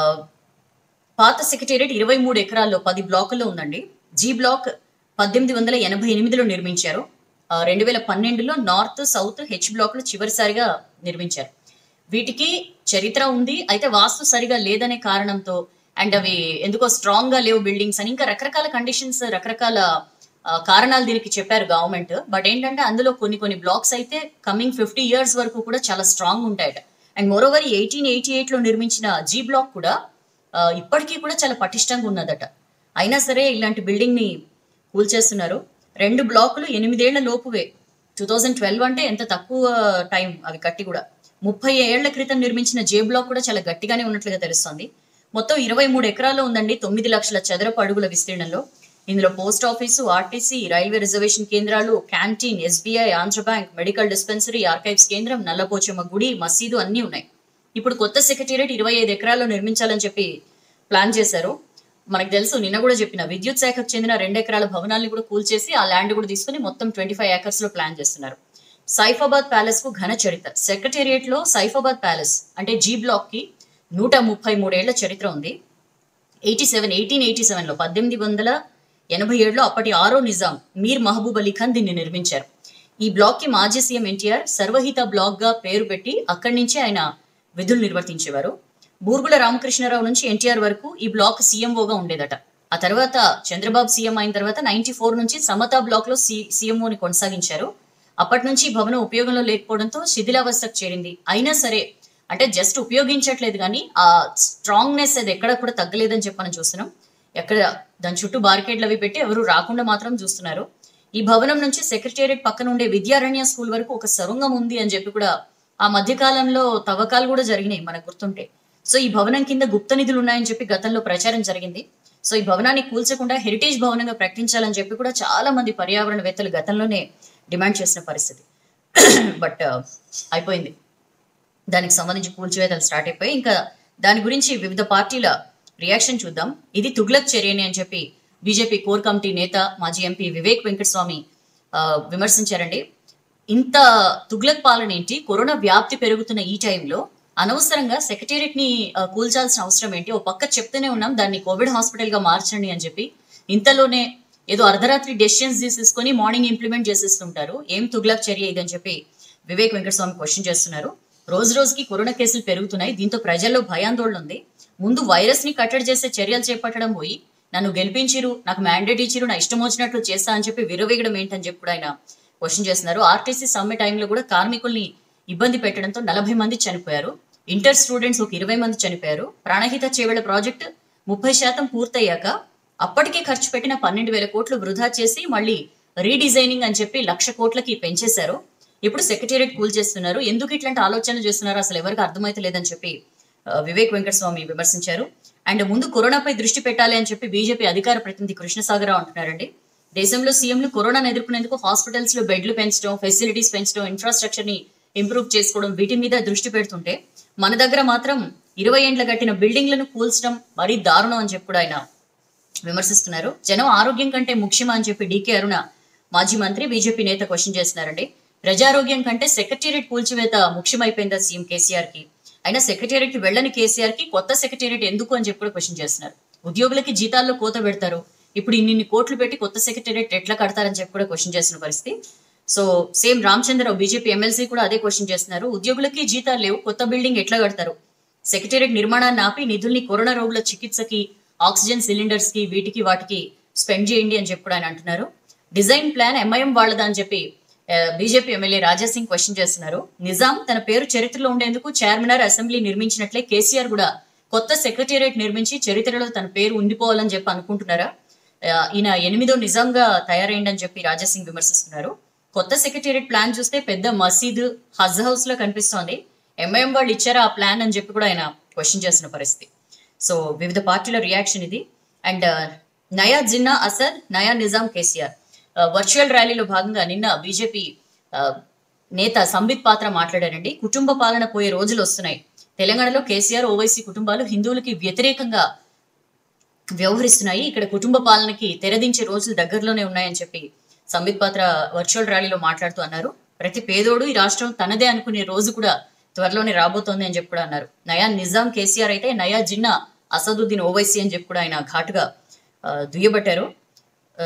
పాత సెక్రటేరియట్ ఇరవై మూడు ఎకరాల్లో పది బ్లాకుల్లో ఉందండి జీ బ్లాక్ పద్దెనిమిది వందల ఎనభై ఎనిమిదిలో నిర్మించారు రెండు వేల పన్నెండులో నార్త్ సౌత్ హెచ్ బ్లాక్లు చివరిసారిగా నిర్మించారు వీటికి చరిత్ర ఉంది అయితే వాస్తు సరిగా లేదనే కారణంతో అండ్ అవి ఎందుకో స్ట్రాంగ్ గా లేవు బిల్డింగ్స్ అని ఇంకా రకరకాల కండిషన్స్ రకరకాల ఆ, కారణాలు దీనికి చెప్పారు గవర్నమెంట్ బట్ ఏంటంటే అందులో కొన్ని కొన్ని బ్లాక్స్ అయితే కమింగ్ ఫిఫ్టీ ఇయర్స్ వరకు కూడా చాలా స్ట్రాంగ్ ఉంటాయట and moreover eighteen eighty eight లో నిర్మించిన జీ బ్లాక్ కూడా ఆ, ఇప్పటికీ కూడా చాలా పటిష్టంగా ఉన్నదట అయినా సరే ఇలాంటి బిల్డింగ్ ని కూల్చేస్తున్నారు రెండు బ్లాకులు ఎనిమిదేళ్ల లోపువే టూ థౌజండ్ ట్వెల్వ్ అంటే ఎంత తక్కువ టైం అవి కట్టి కూడా ముప్పై ఏళ్ల క్రితం నిర్మించిన జే బ్లాక్ కూడా చాలా గట్టిగానే ఉన్నట్లుగా తెలుస్తోంది మొత్తం ఇరవై మూడు ఎకరాల్లో ఉందండి తొమ్మిది లక్షల చదరపు అడుగుల విస్తీర్ణంలో ఇందులో post office RTC railway reservation కేంద్రాలు canteen SBI Andhra bank medical dispensary archives కేంద్రం నల్లపోచమ్మ గుడి మసీదు అన్నీ ఉన్నాయి ఇప్పుడు కొత్త సెక్రటేరియట్ ఇరవై ఐదు ఎకరాల్లో నిర్మించాలని చెప్పి ప్లాన్ చేశారు మనకు తెలుసు నిన్న కూడా చెప్పిన విద్యుత్ శాఖకు చెందిన రెండు ఎకరాల భవనాల్ని కూడా కూల్చేసి ఆ ల్యాండ్ కూడా తీసుకుని మొత్తం ట్వంటీ ఫైవ్ ఏకర్స్ లో ప్లాన్ చేస్తున్నారు సైఫాబాద్ ప్యాలెస్ కు ఘన చరిత్ర సెక్రటేరియట్ లో సైఫాబాద్ ప్యాలెస్ అంటే జీ బ్లాక్ కి నూట ముప్పై మూడేళ్ల చరిత్ర ఉంది ఎయిటీ సెవెన్ ఎయిటీన్ ఎయిటీ సెవెన్లో పద్దెనిమిది వందల ఎనభై ఏడులో అప్పటి ఆరో నిజాం మీర్ మహబూబ్ అలీ ఖాన్ దీన్ని నిర్మించారు ఈ బ్లాక్ కి మాజీ సీఎం ఎన్టీఆర్ సర్వహిత బ్లాక్ గా పేరు పెట్టి అక్కడి నుంచి ఆయన విధులు నిర్వర్తించేవారు బూర్గుల రామకృష్ణారావు నుంచి ఎన్టీఆర్ వరకు ఈ బ్లాక్ సీఎంఓగా ఉండేదట ఆ తర్వాత చంద్రబాబు సీఎం అయిన తర్వాత నైన్టీ ఫోర్ నుంచి సమతా బ్లాక్ లో సీఎంఓని కొనసాగించారు అప్పటి నుంచి ఈ భవనం ఉపయోగంలో లేకపోవడంతో శిథిలావస్థకు చేరింది అయినా సరే అంటే జస్ట్ ఉపయోగించట్లేదు కానీ ఆ స్ట్రాంగ్నెస్ అది ఎక్కడ కూడా తగ్గలేదని చెప్పి మనం చూస్తున్నాం ఎక్కడ దాని చుట్టూ బార్కెట్లు అవి పెట్టి ఎవరు రాకుండా మాత్రం చూస్తున్నారు ఈ భవనం నుంచి సెక్రటేరియట్ పక్కన ఉండే విద్యారణ్య స్కూల్ వరకు ఒక సొరంగం ఉంది అని చెప్పి కూడా ఆ మధ్య కాలంలో తవ్వకాలు కూడా జరిగినాయి మనకు గుర్తుంటే సో ఈ భవనం కింద గుప్త నిధులు ఉన్నాయని చెప్పి గతంలో ప్రచారం జరిగింది సో ఈ భవనాన్ని కూల్చకుండా హెరిటేజ్ భవనంగా ప్రకటించాలని చెప్పి కూడా చాలా మంది పర్యావరణవేత్తలు గతంలోనే డిమాండ్ చేసిన పరిస్థితి బట్ అయిపోయింది దానికి సంబంధించి కూల్చివేతలు స్టార్ట్ అయిపోయి ఇంకా దాని గురించి వివిధ పార్టీల రియాక్షన్ చూద్దాం ఇది తుగ్లక్ చర్యని అని చెప్పి బీజేపీ కోర్ కమిటీ నేత మాజీ ఎంపీ వివేక్ వెంకటస్వామి ఆ, విమర్శించారండి ఇంత తుగ్లక్ పాలన ఏంటి కరోనా వ్యాప్తి పెరుగుతున్న ఈ టైంలో అనవసరంగా సెక్రటేరియట్ ని ఆ, కూల్చాల్సిన అవసరం ఏంటి ఓ పక్క చెప్తూనే ఉన్నాం దాన్ని కోవిడ్ హాస్పిటల్ గా మార్చండి అని చెప్పి ఇంతలోనే ఏదో అర్ధరాత్రి డెసిషన్స్ తీసేసుకొని మార్నింగ్ ఇంప్లిమెంట్ చేసేస్తుంటారు ఏం తుగ్లక్ చర్య ఇదని చెప్పి వివేక్ వెంకటస్వామి క్వశ్చన్ చేస్తున్నారు రోజు రోజుకి కరోనా కేసులు పెరుగుతున్నాయి దీంతో ప్రజల్లో భయాందోళన ఉంది ముందు వైరస్ ని కట్టడి చేసే చర్యలు చేపట్టడం పోయి నన్ను గెలిపించిరు నాకు మ్యాండేట్ ఇచ్చిరు నా ఇష్టం వచ్చినట్లు చేస్తా అని చెప్పి విరవేగడం ఏంటని చెప్పి కూడా ఆయన క్వశ్చన్ చేస్తున్నారు ఆర్టీసీ సమ్మె టైంలో కూడా కార్మికుల్ని ఇబ్బంది పెట్టడంతో నలభై మంది చనిపోయారు ఇంటర్ స్టూడెంట్స్ ఒక ఇరవై మంది చనిపోయారు ప్రాణహిత చేవేళ్ల ప్రాజెక్ట్ ముప్పై శాతం పూర్తయ్యాక అప్పటికే ఖర్చు పెట్టిన పన్నెండు వేల కోట్లు వృధా చేసి మళ్ళీ రీడిజైనింగ్ అని చెప్పి లక్ష కోట్లకి పెంచేశారు ఇప్పుడు సెక్రటేరియట్ కూల్ చేస్తున్నారు ఎందుకు ఇట్లాంటి ఆలోచనలు చేస్తున్నారు అసలు ఎవరికి అర్థమైతే లేదని చెప్పి ఆ, వివేక్ వెంకటస్వామి విమర్శించారు అండ్ ముందు కరోనాపై దృష్టి పెట్టాలి అని చెప్పి బీజేపీ అధికార ప్రతినిధి కృష్ణసాగరావు అంటున్నారండి దేశంలో సీఎంలు కరోనాను ఎదుర్కొనేందుకు హాస్పిటల్స్ లో బెడ్లు పెంచడం ఫెసిలిటీస్ పెంచడం ఇన్ఫ్రాస్ట్రక్చర్ ని ఇంప్రూవ్ చేసుకోవడం వీటి మీద దృష్టి పెడుతుంటే మన దగ్గర మాత్రం ఇరవై ఏండ్ల కట్టిన బిల్డింగ్లను కూల్చడం మరీ దారుణం అని చెప్పి కూడా ఆయన విమర్శిస్తున్నారు జనం ఆరోగ్యం కంటే ముఖ్యమా అని చెప్పి డీకే అరుణ మాజీ మంత్రి బీజేపీ నేత క్వశ్చన్ చేస్తున్నారండి ప్రజారోగ్యం కంటే సెక్రటేరియట్ కూల్చివేత ముఖ్యమైపోయిందా సీఎం కేసీఆర్ కి అయినా సెక్రటేరియట్ కి వెళ్ళని కేసీఆర్ కి కొత్త సెక్రటేరియట్ ఎందుకు అని చెప్పి కూడా క్వశ్చన్ చేస్తున్నారు ఉద్యోగులకి జీతాల్లో కోత పెడతారు ఇప్పుడు ఇన్ని కోట్లు పెట్టి కొత్త సెక్రటేరియట్ ఎట్లా కడతారని చెప్పి కూడా క్వశ్చన్ చేసిన పరిస్థితి so same Ramachandra Rao BJP MLC కూడా అదే క్వశ్చన్ చేస్తున్నారు ఉద్యోగులకి జీతాలు లేవు కొత్త బిల్డింగ్ ఎట్లా కడతారు సెక్రటేరియట్ నిర్మాణాన్ని ఆపి నిధుల్ని కరోనా రోగుల చికిత్సకి ఆక్సిజన్ సిలిండర్స్ కి వీటికి వాటికి స్పెండ్ చేయండి అని చెప్పి కూడా ఆయన అంటున్నారు డిజైన్ ప్లాన్ ఎంఐఎం వాళ్ళదా అని చెప్పి బీజేపీ ఎమ్మెల్యే రాజాసింగ్ క్వశ్చన్ చేస్తున్నారు నిజాం తన పేరు చరిత్రలో ఉండేందుకు చార్మినార్ అసెంబ్లీ నిర్మించినట్లే కేసీఆర్ కూడా కొత్త సెక్రటేరియట్ నిర్మించి చరిత్రలో తన పేరు ఉండిపోవాలని చెప్పి అనుకుంటున్నారా ఆ, ఈయన ఎనిమిదో నిజాంగా తయారైందని చెప్పి రాజాసింగ్ విమర్శిస్తున్నారు కొత్త సెక్రటేరియట్ ప్లాన్ చూస్తే పెద్ద మసీదు హజ్ హౌస్ లో కనిపిస్తోంది ఎంఐఎం వాళ్ళు ఇచ్చారా ఆ ప్లాన్ అని చెప్పి కూడా ఆయన క్వశ్చన్ చేసిన పరిస్థితి సో వివిధ పార్టీల రియాక్షన్ ఇది అండ్ నయా జిన్నా అసద్ నయా నిజాం కేసీఆర్ వర్చువల్ ర్యాలీలో భాగంగా నిన్న బీజేపీ నేత సంబిత్ పాత్ర మాట్లాడారండి కుటుంబ పాలన పోయే రోజులు వస్తున్నాయి తెలంగాణలో కేసీఆర్ ఓవైసీ కుటుంబాలు హిందువులకి వ్యతిరేకంగా వ్యవహరిస్తున్నాయి ఇక్కడ కుటుంబ పాలనకి తెరదించే రోజులు దగ్గరలోనే ఉన్నాయని చెప్పి సంబిత్ పాత్ర వర్చువల్ ర్యాలీలో మాట్లాడుతూ అన్నారు ప్రతి పేదోడు ఈ రాష్ట్రం తనదే అనుకునే రోజు కూడా త్వరలోనే రాబోతోంది అని చెప్పి కూడా అన్నారు నయా నిజాం కేసీఆర్ అయితే నయా జిన్నా అసదుద్దీన్ ఓవైసీ అని చెప్పి కూడా ఆయన ఘాటుగా ఆ, దుయ్యబట్టారు ఆ,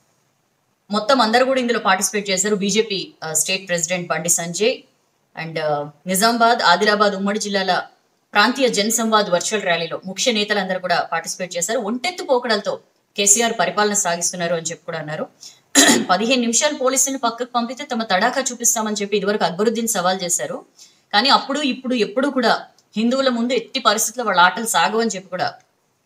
మొత్తం అందరూ కూడా ఇందులో పార్టిసిపేట్ చేశారు బీజేపీ స్టేట్ ప్రెసిడెంట్ బండి సంజయ్ అండ్ నిజామాబాద్ ఆదిలాబాద్ ఉమ్మడి జిల్లాల ప్రాంతీయ జన్ సంవాద్ వర్చువల్ ర్యాలీలో ముఖ్య నేతలందరూ కూడా పార్టిసిపేట్ చేశారు ఒంటెత్తు పోకడలతో కేసీఆర్ పరిపాలన సాగిస్తున్నారు అని చెప్పి కూడా అన్నారు పదిహేను నిమిషాలు పోలీసులను పక్కకు పంపితే తమ తడాకా చూపిస్తామని చెప్పి ఇదివరకు అక్బరుద్దీన్ సవాల్ చేశారు కానీ అప్పుడు ఇప్పుడు ఎప్పుడు కూడా హిందువుల ముందు ఎట్టి పరిస్థితుల్లో వాళ్ళ ఆటలు సాగవని చెప్పి కూడా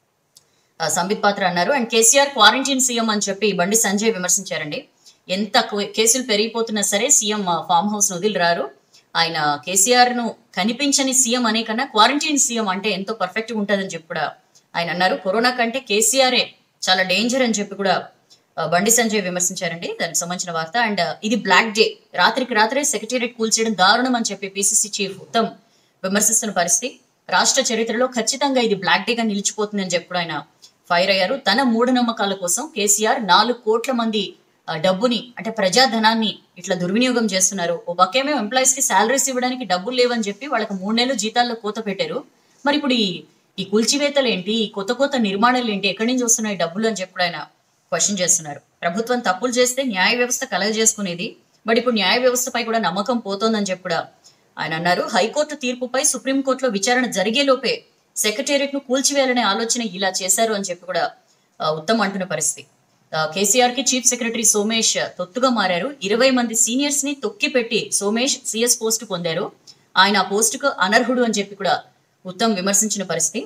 ఆ, సంబిత్ పాత్ర అన్నారు అండ్ కేసీఆర్ క్వారంటైన్ సీఎం అని చెప్పి బండి సంజయ్ విమర్శించారండి ఎంత కు- కేసులు పెరిగిపోతున్నా సరే సీఎం ఆ, ఫామ్ హౌస్ వదిలి రారు ఆయన కేసీఆర్ ను కనిపించని సీఎం అనే కన్నా క్వారంటైన్ సీఎం అంటే ఎంతో పర్ఫెక్ట్ గా ఉంటుందని చెప్పి కూడా ఆయన అన్నారు కరోనా కంటే కేసీఆరే చాలా డేంజర్ అని చెప్పి కూడా ఆ, బండి సంజయ్ విమర్శించారండి దానికి సంబంధించిన వార్త అండ్ ఇది బ్లాక్ డే రాత్రికి రాత్రే సెక్రటేరియట్ కూల్చేయడం దారుణం అని చెప్పి పిసిసి చీఫ్ ఉత్తమ్ విమర్శిస్తున్న పరిస్థితి రాష్ట్ర చరిత్రలో ఖచ్చితంగా ఇది బ్లాక్ డే గా నిలిచిపోతుందని చెప్పి కూడా ఆయన ఫైర్ అయ్యారు తన మూఢనమ్మకాల కోసం కేసీఆర్ నాలుగు కోట్ల మంది ఆ, డబ్బుని అంటే ప్రజాధనాన్ని ఇట్లా దుర్వినియోగం చేస్తున్నారు ఓ పక్కేమో ఎంప్లాయీస్ కి శాలరీస్ ఇవ్వడానికి డబ్బులు లేవని చెప్పి వాళ్ళకి మూడు నెలలు జీతాల్లో కోత పెట్టారు మరి ఇప్పుడు ఈ ఈ కూల్చివేతలు ఏంటి ఈ కొత్త కొత్త నిర్మాణాలు ఏంటి ఎక్కడి నుంచి వస్తున్నాయి డబ్బులు అని చెప్పి కూడా ఆయన క్వశ్చన్ చేస్తున్నారు ప్రభుత్వం తప్పులు చేస్తే న్యాయ వ్యవస్థ కలగజేసుకునేది బట్ ఇప్పుడు న్యాయ వ్యవస్థపై కూడా నమ్మకం పోతోందని చెప్పి కూడా ఆయన అన్నారు హైకోర్టు తీర్పుపై సుప్రీంకోర్టులో విచారణ జరిగేలోపే సెక్రటేరియట్ ను కూల్చివేయాలనే ఆలోచన ఇలా చేశారు అని చెప్పి కూడా ఆ, ఉత్తమ్ అంటున్న పరిస్థితి ఆ, కేసీఆర్ కి చీఫ్ సెక్రటరీ సోమేష్ తొత్తుగా మారారు ఇరవై మంది సీనియర్స్ ని తొక్కి పెట్టి సోమేష్ సిఎస్ పోస్ట్ పొందారు ఆయన ఆ పోస్టుకు అనర్హుడు అని చెప్పి కూడా ఉత్తమ్ విమర్శించిన పరిస్థితి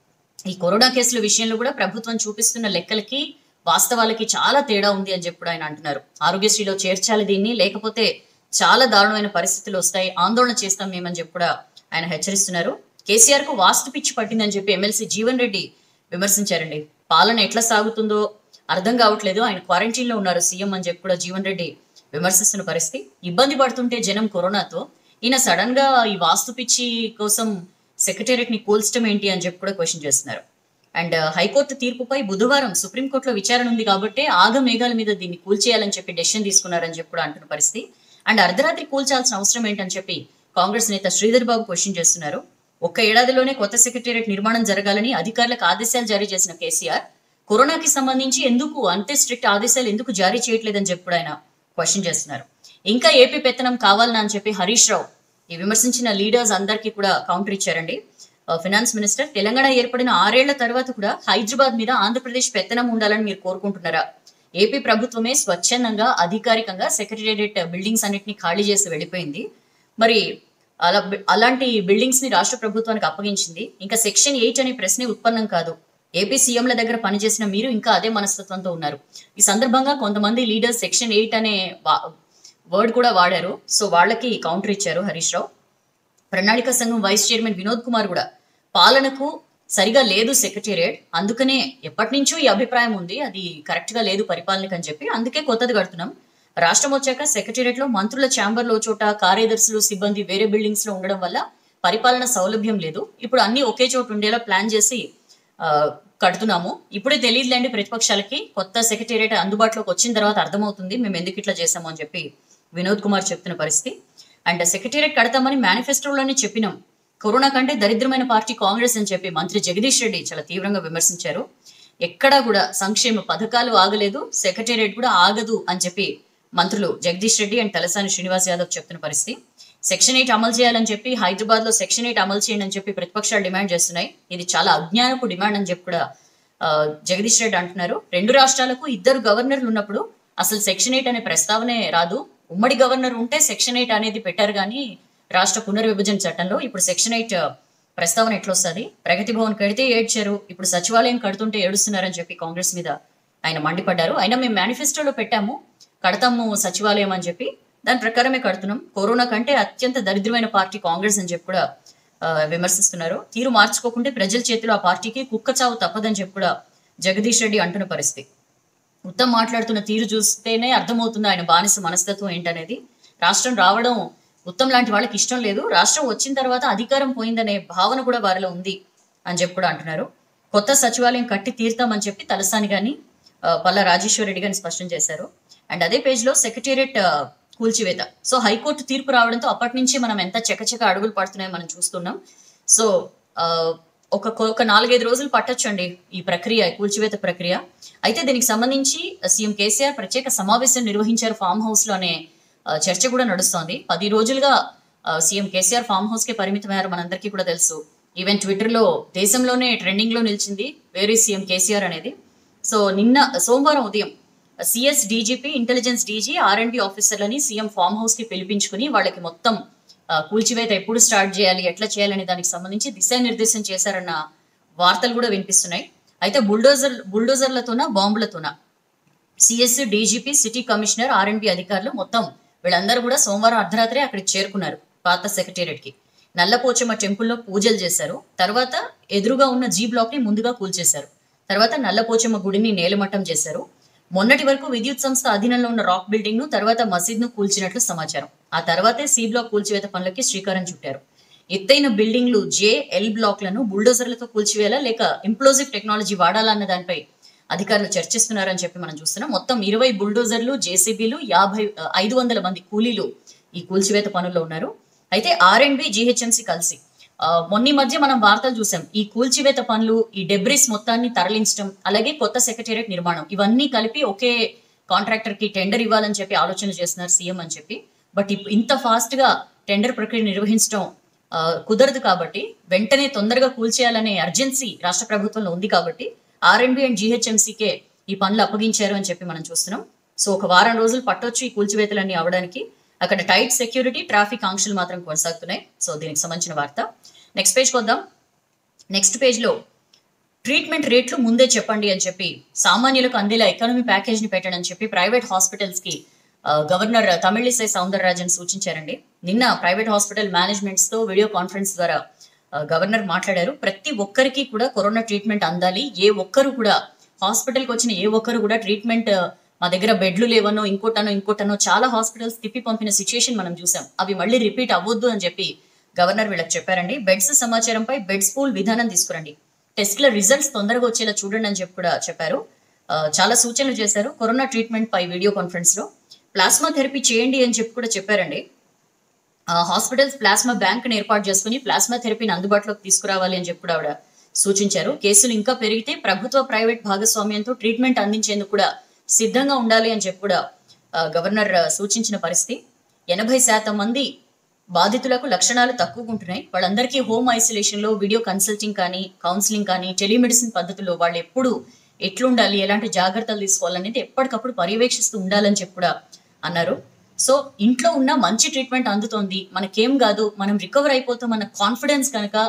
ఈ కరోనా కేసుల విషయంలో కూడా ప్రభుత్వం చూపిస్తున్న లెక్కలకి వాస్తవాలకి చాలా తేడా ఉంది అని చెప్పి కూడా ఆయన అంటున్నారు ఆరోగ్యశ్రీలో చేర్చాలి దీన్ని లేకపోతే చాలా దారుణమైన పరిస్థితులు వస్తాయి ఆందోళన చేస్తాం మేమని చెప్పి కూడా ఆయన హెచ్చరిస్తున్నారు కేసీఆర్ కు వాస్తు పిచ్చి పట్టిందని చెప్పి ఎమ్మెల్సీ జీవన్ రెడ్డి విమర్శించారండి పాలన ఎట్లా సాగుతుందో అర్థం కావట్లేదు ఆయన క్వారంటైన్ లో ఉన్నారు సీఎం అని చెప్పి కూడా జీవన్ రెడ్డి విమర్శిస్తున్న పరిస్థితి ఇబ్బంది పడుతుంటే జనం కరోనాతో ఈయన సడన్ గా ఈ వాస్తు పిచ్చి కోసం సెక్రటేరియట్ ని కూల్చడం ఏంటి అని చెప్పి కూడా క్వశ్చన్ చేస్తున్నారు అండ్ హైకోర్టు తీర్పుపై బుధవారం సుప్రీంకోర్టులో విచారణ ఉంది కాబట్టి ఆగ మేఘాల మీద దీన్ని కూల్చేయాలని చెప్పి డెసిషన్ తీసుకున్నారని చెప్పి కూడా అంటున్న పరిస్థితి అండ్ అర్ధరాత్రి కూల్చాల్సిన అవసరం ఏంటని చెప్పి కాంగ్రెస్ నేత శ్రీధర్ బాబు క్వశ్చన్ చేస్తున్నారు ఒక్క ఏడాదిలోనే కొత్త సెక్రటేరియట్ నిర్మాణం జరగాలని అధికారులకు ఆదేశాలు జారీ చేసిన కేసీఆర్ కరోనాకి సంబంధించి ఎందుకు అంతే స్ట్రిక్ట్ ఆదేశాలు ఎందుకు జారీ చేయట్లేదని చెప్పి కూడా ఆయన క్వశ్చన్ చేస్తున్నారు ఇంకా ఏపీ పెత్తనం కావాలనా అని చెప్పి హరీష్ రావు ఈ విమర్శించిన లీడర్స్ అందరికీ కూడా కౌంటర్ ఇచ్చారండి ఆ, ఫినాన్స్ మినిస్టర్ తెలంగాణ ఏర్పడిన ఆరేళ్ల తర్వాత కూడా హైదరాబాద్ మీద ఆంధ్రప్రదేశ్ పెత్తనం ఉండాలని మీరు కోరుకుంటున్నారా ఏపీ ప్రభుత్వమే స్వచ్ఛందంగా అధికారికంగా సెక్రటేరియట్ బిల్డింగ్స్ అన్నిటిని ఖాళీ చేసి వెళ్ళిపోయింది మరి అలా అలాంటి బిల్డింగ్స్ ని రాష్ట్ర ప్రభుత్వానికి అప్పగించింది ఇంకా సెక్షన్ ఎయిట్ అనే ప్రశ్నే ఉత్పన్నం కాదు ఏపీ సీఎంల దగ్గర పనిచేసిన మీరు ఇంకా అదే మనస్తత్వంతో ఉన్నారు ఈ సందర్భంగా కొంతమంది లీడర్స్ సెక్షన్ ఎయిట్ అనే వర్డ్ కూడా వాడారు సో వాళ్ళకి కౌంటర్ ఇచ్చారు హరీష్ రావు ప్రణాళిక సంఘం వైస్ చైర్మన్ వినోద్ కుమార్ కూడా పాలనకు సరిగా లేదు సెక్రటేరియట్ అందుకనే ఎప్పటి నుంచో ఈ అభిప్రాయం ఉంది అది కరెక్ట్ గా లేదు పరిపాలనకి అని చెప్పి అందుకే కొత్తది కడుతున్నాం రాష్ట్రం వచ్చాక సెక్రటేరియట్ లో మంత్రుల ఛాంబర్ లో చోట కార్యదర్శులు సిబ్బంది వేరే బిల్డింగ్స్ లో ఉండడం వల్ల పరిపాలన సౌలభ్యం లేదు ఇప్పుడు అన్ని ఒకే చోట ఉండేలా ప్లాన్ చేసి ఆ, కడుతున్నాము ఇప్పుడే తెలియదులేండి ప్రతిపక్షాలకి కొత్త సెక్రటేరియట్ అందుబాటులోకి వచ్చిన తర్వాత అర్థమవుతుంది మేము ఎందుకు ఇట్లా చేసాము అని చెప్పి వినోద్ కుమార్ చెప్తున్న పరిస్థితి అండ్ సెక్రటేరియట్ కడతామని మేనిఫెస్టోలోనే చెప్పినాం కరోనా కంటే దరిద్రమైన పార్టీ కాంగ్రెస్ అని చెప్పి మంత్రి జగదీష్ రెడ్డి చాలా తీవ్రంగా విమర్శించారు ఎక్కడా కూడా సంక్షేమ పథకాలు ఆగలేదు సెక్రటేరియట్ కూడా ఆగదు అని చెప్పి మంత్రులు జగదీష్ రెడ్డి అండ్ తలసాని శ్రీనివాస్ యాదవ్ చెప్తున్న పరిస్థితి సెక్షన్ ఎయిట్ అమలు చేయాలని చెప్పి హైదరాబాద్ లో సెక్షన్ ఎయిట్ అమలు చేయండి అని చెప్పి ప్రతిపక్షాలు డిమాండ్ చేస్తున్నాయి ఇది చాలా అజ్ఞానపు డిమాండ్ అని చెప్పి కూడా ఆ, జగదీష్ రెడ్డి అంటున్నారు రెండు రాష్ట్రాలకు ఇద్దరు గవర్నర్లు ఉన్నప్పుడు అసలు సెక్షన్ ఎయిట్ అనే ప్రస్తావనే రాదు ఉమ్మడి గవర్నర్ ఉంటే సెక్షన్ ఎయిట్ అనేది పెట్టారు కానీ రాష్ట్ర పునర్విభజన చట్టంలో ఇప్పుడు సెక్షన్ ఎయిట్ ప్రస్తావన ఎట్లొస్తుంది ప్రగతి భవన్ కడితే ఏడ్చారు ఇప్పుడు సచివాలయం కడుతుంటే ఏడుస్తున్నారని చెప్పి కాంగ్రెస్ మీద ఆయన మండిపడ్డారు అయినా మేము మేనిఫెస్టోలో పెట్టాము కడతాము సచివాలయం అని చెప్పి దాని ప్రకారమే కడుతున్నాం కరోనా కంటే అత్యంత దరిద్రమైన పార్టీ కాంగ్రెస్ అని చెప్పి కూడా ఆ, విమర్శిస్తున్నారు తీరు మార్చుకోకుంటే ప్రజల చేతిలో ఆ పార్టీకి కుక్క చావు తప్పదని చెప్పి కూడా జగదీష్ రెడ్డి అంటున్న పరిస్థితి ఉత్తమ్ మాట్లాడుతున్న తీరు చూస్తేనే అర్థమవుతుంది ఆయన బానిస మనస్తత్వం ఏంటనేది రాష్ట్రం రావడం ఉత్తమ్ లాంటి వాళ్ళకి ఇష్టం లేదు రాష్ట్రం వచ్చిన తర్వాత అధికారం పోయిందనే భావన కూడా వారిలో ఉంది అని చెప్పి కూడా అంటున్నారు కొత్త సచివాలయం కట్టి తీరుతామని చెప్పి తలసాని గాని ఆ, పల్లా రాజేశ్వర రెడ్డి గాని స్పష్టం చేశారు అండ్ అదే పేజ్ లో సెక్రటేరియట్ కూల్చివేత సో హైకోర్టు తీర్పు రావడంతో అప్పటి నుంచి మనం ఎంత చకచక అడుగులు పడుతున్నాయో మనం చూస్తున్నాం సో ఆ, ఒక ఒక నాలుగైదు రోజులు పట్టొచ్చండి ఈ ప్రక్రియ ఈ కూల్చివేత ప్రక్రియ అయితే దీనికి సంబంధించి సీఎం కేసీఆర్ ప్రత్యేక సమావేశం నిర్వహించారు ఫామ్ హౌస్ లో అనే ఆ, చర్చ కూడా నడుస్తోంది పది రోజులుగా ఆ, సీఎం కేసీఆర్ ఫామ్ హౌస్ కి పరిమితమయ్యారు మనందరికీ కూడా తెలుసు ఈవెన్ ట్విట్టర్ లో దేశంలోనే ట్రెండింగ్ లో నిలిచింది వేరే సీఎం కేసీఆర్ అనేది సో నిన్న సోమవారం ఉదయం CS DGP intelligence DG R and B ఆఫీసర్లని సీఎం ఫామ్ హౌస్ కి పిలిపించుకుని వాళ్ళకి మొత్తం ఆ, కూల్చివేత ఎప్పుడు స్టార్ట్ చేయాలి ఎట్లా చేయాలనే దానికి సంబంధించి దిశానిర్దేశం చేశారన్న వార్తలు కూడా వినిపిస్తున్నాయి అయితే బుల్డోజర్ బుల్డోజర్లతోన బాంబులతోన CS DGP city commissioner R and B అధికారులు మొత్తం వీళ్ళందరూ కూడా సోమవారం అర్ధరాత్రి అక్కడికి చేరుకున్నారు పాత సెక్రటేరియట్ కి నల్లపోచమ్మ టెంపుల్లో పూజలు చేశారు తర్వాత ఎదురుగా ఉన్న జీ బ్లాక్ ని ముందుగా కూల్చేశారు తర్వాత నల్లపోచమ్మ గుడిని నేలమట్టం చేశారు మొన్నటి వరకు విద్యుత్ సంస్థ అధీనంలో ఉన్న రాక్ బిల్డింగ్ ను తర్వాత మసీద్ ను కూల్చినట్లు సమాచారం ఆ తర్వాతే సి బ్లాక్ కూల్చివేత పనులకి శ్రీకారం చుట్టారు ఎత్తైన బిల్డింగ్లు జే ఎల్ బ్లాక్లను బుల్డోజర్లతో కూల్చివేలా లేక ఇంప్లోజివ్ టెక్నాలజీ వాడాలా అన్న దానిపై అధికారులు చర్చిస్తున్నారని చెప్పి మనం చూస్తున్నాం మొత్తం ఇరవై బుల్డోజర్లు జేసీబీలు యాభై ఐదు వందల మంది కూలీలు ఈ కూల్చివేత పనుల్లో ఉన్నారు అయితే ఆర్ అండ్ బి జిహెచ్ఎంసి కలిసి ఆ, మొన్న ఈ మధ్య మనం వార్తలు చూసాం ఈ కూల్చివేత పనులు ఈ డెబ్రిస్ మొత్తాన్ని తరలించడం అలాగే కొత్త సెక్రటేరియట్ నిర్మాణం ఇవన్నీ కలిపి ఒకే కాంట్రాక్టర్ కి టెండర్ ఇవ్వాలని చెప్పి ఆలోచన చేస్తున్నారు సీఎం అని చెప్పి బట్ ఇప్- ఇంత ఫాస్ట్ గా టెండర్ ప్రక్రియ నిర్వహించడం ఆ, కుదరదు కాబట్టి వెంటనే తొందరగా కూల్చేయాలనే అర్జెన్సీ రాష్ట్ర ప్రభుత్వంలో ఉంది కాబట్టి ఆర్ఎండ్బి అండ్ జిహెచ్ఎంసీకే ఈ పనులు అప్పగించారు అని చెప్పి మనం చూస్తున్నాం సో ఒక వారం రోజులు పట్టొచ్చు ఈ కూల్చివేతలన్నీ అవడానికి అక్కడ టైట్ సెక్యూరిటీ ట్రాఫిక్ ఆంక్షలు మాత్రం కొనసాగుతున్నాయి సో దీనికి సంబంధించిన వార్త నెక్స్ట్ పేజ్కి వద్దాం నెక్స్ట్ పేజ్లో ట్రీట్మెంట్ రేట్లు ముందే చెప్పండి అని చెప్పి సామాన్యులకు అందేలా ఎకానమీ ప్యాకేజ్ ని పెట్టండి అని చెప్పి ప్రైవేట్ హాస్పిటల్స్ కి ఆ, గవర్నర్ తమిళిసై సౌందరరాజన్ సూచించారండి నిన్న ప్రైవేట్ హాస్పిటల్ మేనేజ్మెంట్స్ తో వీడియో కాన్ఫరెన్స్ ద్వారా ఆ, గవర్నర్ మాట్లాడారు ప్రతి ఒక్కరికి కూడా కరోనా ట్రీట్మెంట్ అందాలి ఏ ఒక్కరు కూడా హాస్పిటల్కి వచ్చిన ఏ ఒక్కరు కూడా ట్రీట్మెంట్ ఆ, మా దగ్గర బెడ్లు లేవనో ఇంకోటనో ఇంకోటనో చాలా హాస్పిటల్స్ తిప్పి పంపిన సిచ్యుయేషన్ మనం చూసాం అవి మళ్ళీ రిపీట్ అవ్వద్దు అని చెప్పి గవర్నర్ వీళ్ళకి చెప్పారండి బెడ్స్ సమాచారంపై బెడ్స్ పూల్ విధానం తీసుకురండి టెస్ట్ల రిజల్ట్స్ తొందరగా వచ్చేలా చూడండి అని చెప్పి కూడా చెప్పారు ఆ, చాలా సూచనలు చేశారు కరోనా ట్రీట్మెంట్ పై వీడియో కాన్ఫరెన్స్ లో ప్లాస్మా థెరపీ చేయండి అని చెప్పి కూడా చెప్పారండి ఆ, హాస్పిటల్స్ ప్లాస్మా బ్యాంక్ ని ఏర్పాటు చేసుకుని ప్లాస్మా థెరపీని అందుబాటులోకి తీసుకురావాలి అని చెప్పి కూడా ఆవిడ సూచించారు కేసులు ఇంకా పెరిగితే ప్రభుత్వ ప్రైవేట్ భాగస్వామ్యంతో ట్రీట్మెంట్ అందించేందుకు కూడా సిద్ధంగా ఉండాలి అని చెప్పి కూడా ఆ, గవర్నర్ ఆ, సూచించిన పరిస్థితి ఎనభై శాతం మంది బాధితులకు లక్షణాలు తక్కువగా ఉంటున్నాయి వాళ్ళందరికీ హోమ్ ఐసోలేషన్ లో వీడియో కన్సల్టింగ్ కానీ కౌన్సిలింగ్ కానీ టెలిమెడిసిన్ పద్ధతిలో వాళ్ళు ఎప్పుడు ఎట్లుండాలి ఎలాంటి జాగ్రత్తలు తీసుకోవాలనేది ఎప్పటికప్పుడు పర్యవేక్షిస్తూ ఉండాలని చెప్పి కూడా అన్నారు సో ఇంట్లో ఉన్న మంచి ట్రీట్మెంట్ అందుతోంది మనకేం కాదు మనం రికవర్ అయిపోతాం అన్న కాన్ఫిడెన్స్ కనుక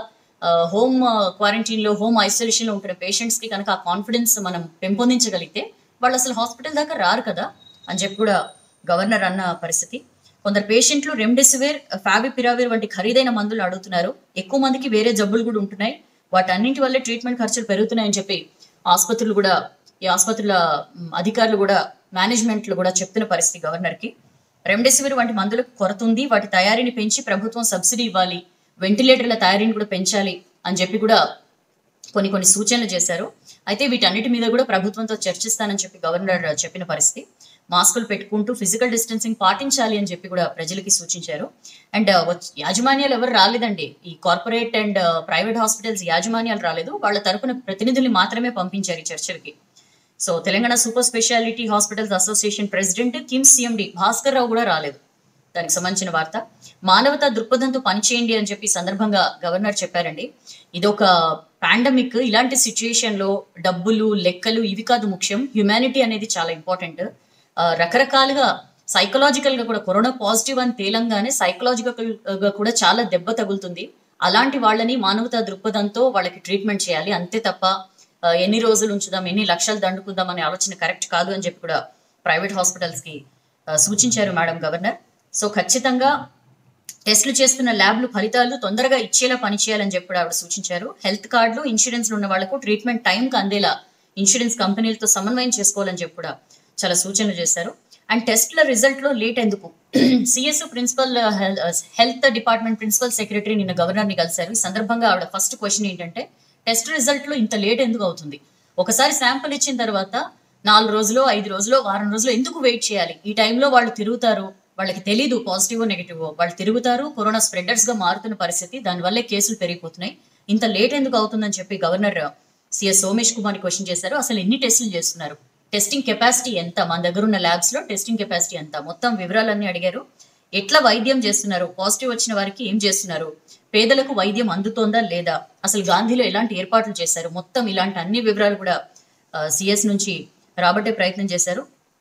హోమ్ క్వారంటైన్లో హోమ్ ఐసోలేషన్లో ఉంటున్న పేషెంట్స్కి కనుక ఆ కాన్ఫిడెన్స్ మనం పెంపొందించగలిగితే వాళ్ళు అసలు హాస్పిటల్ దాకా రారు కదా అని చెప్పి కూడా గవర్నర్ అన్న పరిస్థితి కొందరు పేషెంట్లు రెమ్డెసివిర్ ఫావిపిరావిర్ వంటి ఖరీదైన మందులు అడుగుతున్నారు ఎక్కువ మందికి వేరే జబ్బులు కూడా ఉంటున్నాయి వాటన్నింటి వల్లే ట్రీట్మెంట్ ఖర్చులు పెరుగుతున్నాయని చెప్పి ఆసుపత్రులు కూడా ఈ ఆసుపత్రుల మ్, అధికారులు కూడా మేనేజ్మెంట్లు కూడా చెప్తున్న పరిస్థితి గవర్నర్కి రెమ్డెసివిర్ వంటి మందులకు కొరత ఉంది వాటి తయారీని పెంచి ప్రభుత్వం సబ్సిడీ ఇవ్వాలి వెంటిలేటర్ల తయారీని కూడా పెంచాలి అని చెప్పి కూడా కొన్ని కొన్ని సూచనలు చేశారు అయితే వీటన్నిటి మీద కూడా ప్రభుత్వంతో చర్చిస్తానని చెప్పి గవర్నర్ చెప్పిన పరిస్థితి మాస్కులు పెట్టుకుంటూ ఫిజికల్ డిస్టెన్సింగ్ పాటించాలి అని చెప్పి కూడా ప్రజలకి సూచించారు అండ్ యాజమాన్యాలు ఎవరు రాలేదండి ఈ కార్పొరేట్ అండ్ ప్రైవేట్ హాస్పిటల్స్ యాజమాన్యాలు రాలేదు వాళ్ళ తరపున ప్రతినిధుల్ని మాత్రమే పంపించారు ఈ చర్చలకి సో Telangana super speciality hospitals association president KIMS CMD Bhaskar Rao కూడా రాలేదు దానికి సంబంధించిన వార్త మానవతా దృక్పథంతో పనిచేయండి అని చెప్పి ఈ సందర్భంగా గవర్నర్ చెప్పారండి ఇది ఒక పాండమిక్ ఇలాంటి సిచ్యుయేషన్ లో డబ్బులు లెక్కలు ఇవి కాదు ముఖ్యం హ్యుమానిటీ అనేది చాలా ఇంపార్టెంట్ రకరకాలుగా సైకలాజికల్ గా కూడా కరోనా పాజిటివ్ అని తేలంగానే సైకలాజికల్ గా కూడా చాలా దెబ్బ తగులుతుంది అలాంటి వాళ్ళని మానవతా దృక్పథంతో వాళ్ళకి ట్రీట్మెంట్ చేయాలి అంతే తప్ప ఆ, ఎన్ని రోజులు ఉంచుదాం ఎన్ని లక్షలు దండుకుందాం అనే ఆలోచన కరెక్ట్ కాదు అని చెప్పి కూడా ప్రైవేట్ హాస్పిటల్స్ కి ఆ, సూచించారు మేడం గవర్నర్ సో ఖచ్చితంగా టెస్టులు చేస్తున్న ల్యాబ్లు ఫలితాలు తొందరగా ఇచ్చేలా పనిచేయాలని చెప్పి కూడా ఆవిడ సూచించారు హెల్త్ కార్డులు ఇన్సూరెన్స్ ఉన్న వాళ్లకు ట్రీట్మెంట్ టైంకి అందేలా ఇన్సూరెన్స్ కంపెనీలతో సమన్వయం చేసుకోవాలని చెప్పి కూడా చాలా సూచనలు చేశారు అండ్ టెస్ట్ల రిజల్ట్ లో లేట్ ఎందుకు CS principal health department principal secretary నిన్న గవర్నర్ ని కలిశారు ఈ సందర్భంగా ఆవిడ ఫస్ట్ క్వశ్చన్ ఏంటంటే టెస్ట్ రిజల్ట్ లో ఇంత లేట్ ఎందుకు అవుతుంది ఒకసారి శాంపుల్ ఇచ్చిన తర్వాత నాలుగు రోజులు ఐదు రోజులు వారం రోజులు ఎందుకు వెయిట్ చేయాలి ఈ టైంలో వాళ్ళు తిరుగుతారు వాళ్ళకి తెలీదు పాజిటివ్ నెగిటివ్ వాళ్ళు తిరుగుతారు కరోనా స్ప్రెడర్స్ గా మారుతున్న పరిస్థితి దానివల్లే కేసులు పెరిగిపోతున్నాయి ఇంత లేట్ ఎందుకు అవుతుందని చెప్పి governor CS Somesh Kumar question చేశారు అసలు ఎన్ని టెస్టులు చేస్తున్నారు టెస్టింగ్ కెపాసిటీ ఎంత మన దగ్గర ఉన్న ల్యాబ్స్ లో టెస్టింగ్ కెపాసిటీ ఎంత మొత్తం వివరాలన్నీ అడిగారు ఎట్లా వైద్యం చేస్తున్నారు పాజిటివ్ వచ్చిన వారికి ఏం చేస్తున్నారు పేదలకు వైద్యం అందుతోందా లేదా అసలు గాంధీలో ఎలాంటి ఏర్పాట్లు చేశారు మొత్తం ఇలాంటి అన్ని వివరాలు కూడా సిఎస్ నుంచి రాబట్టే ప్రయత్నం చేశారు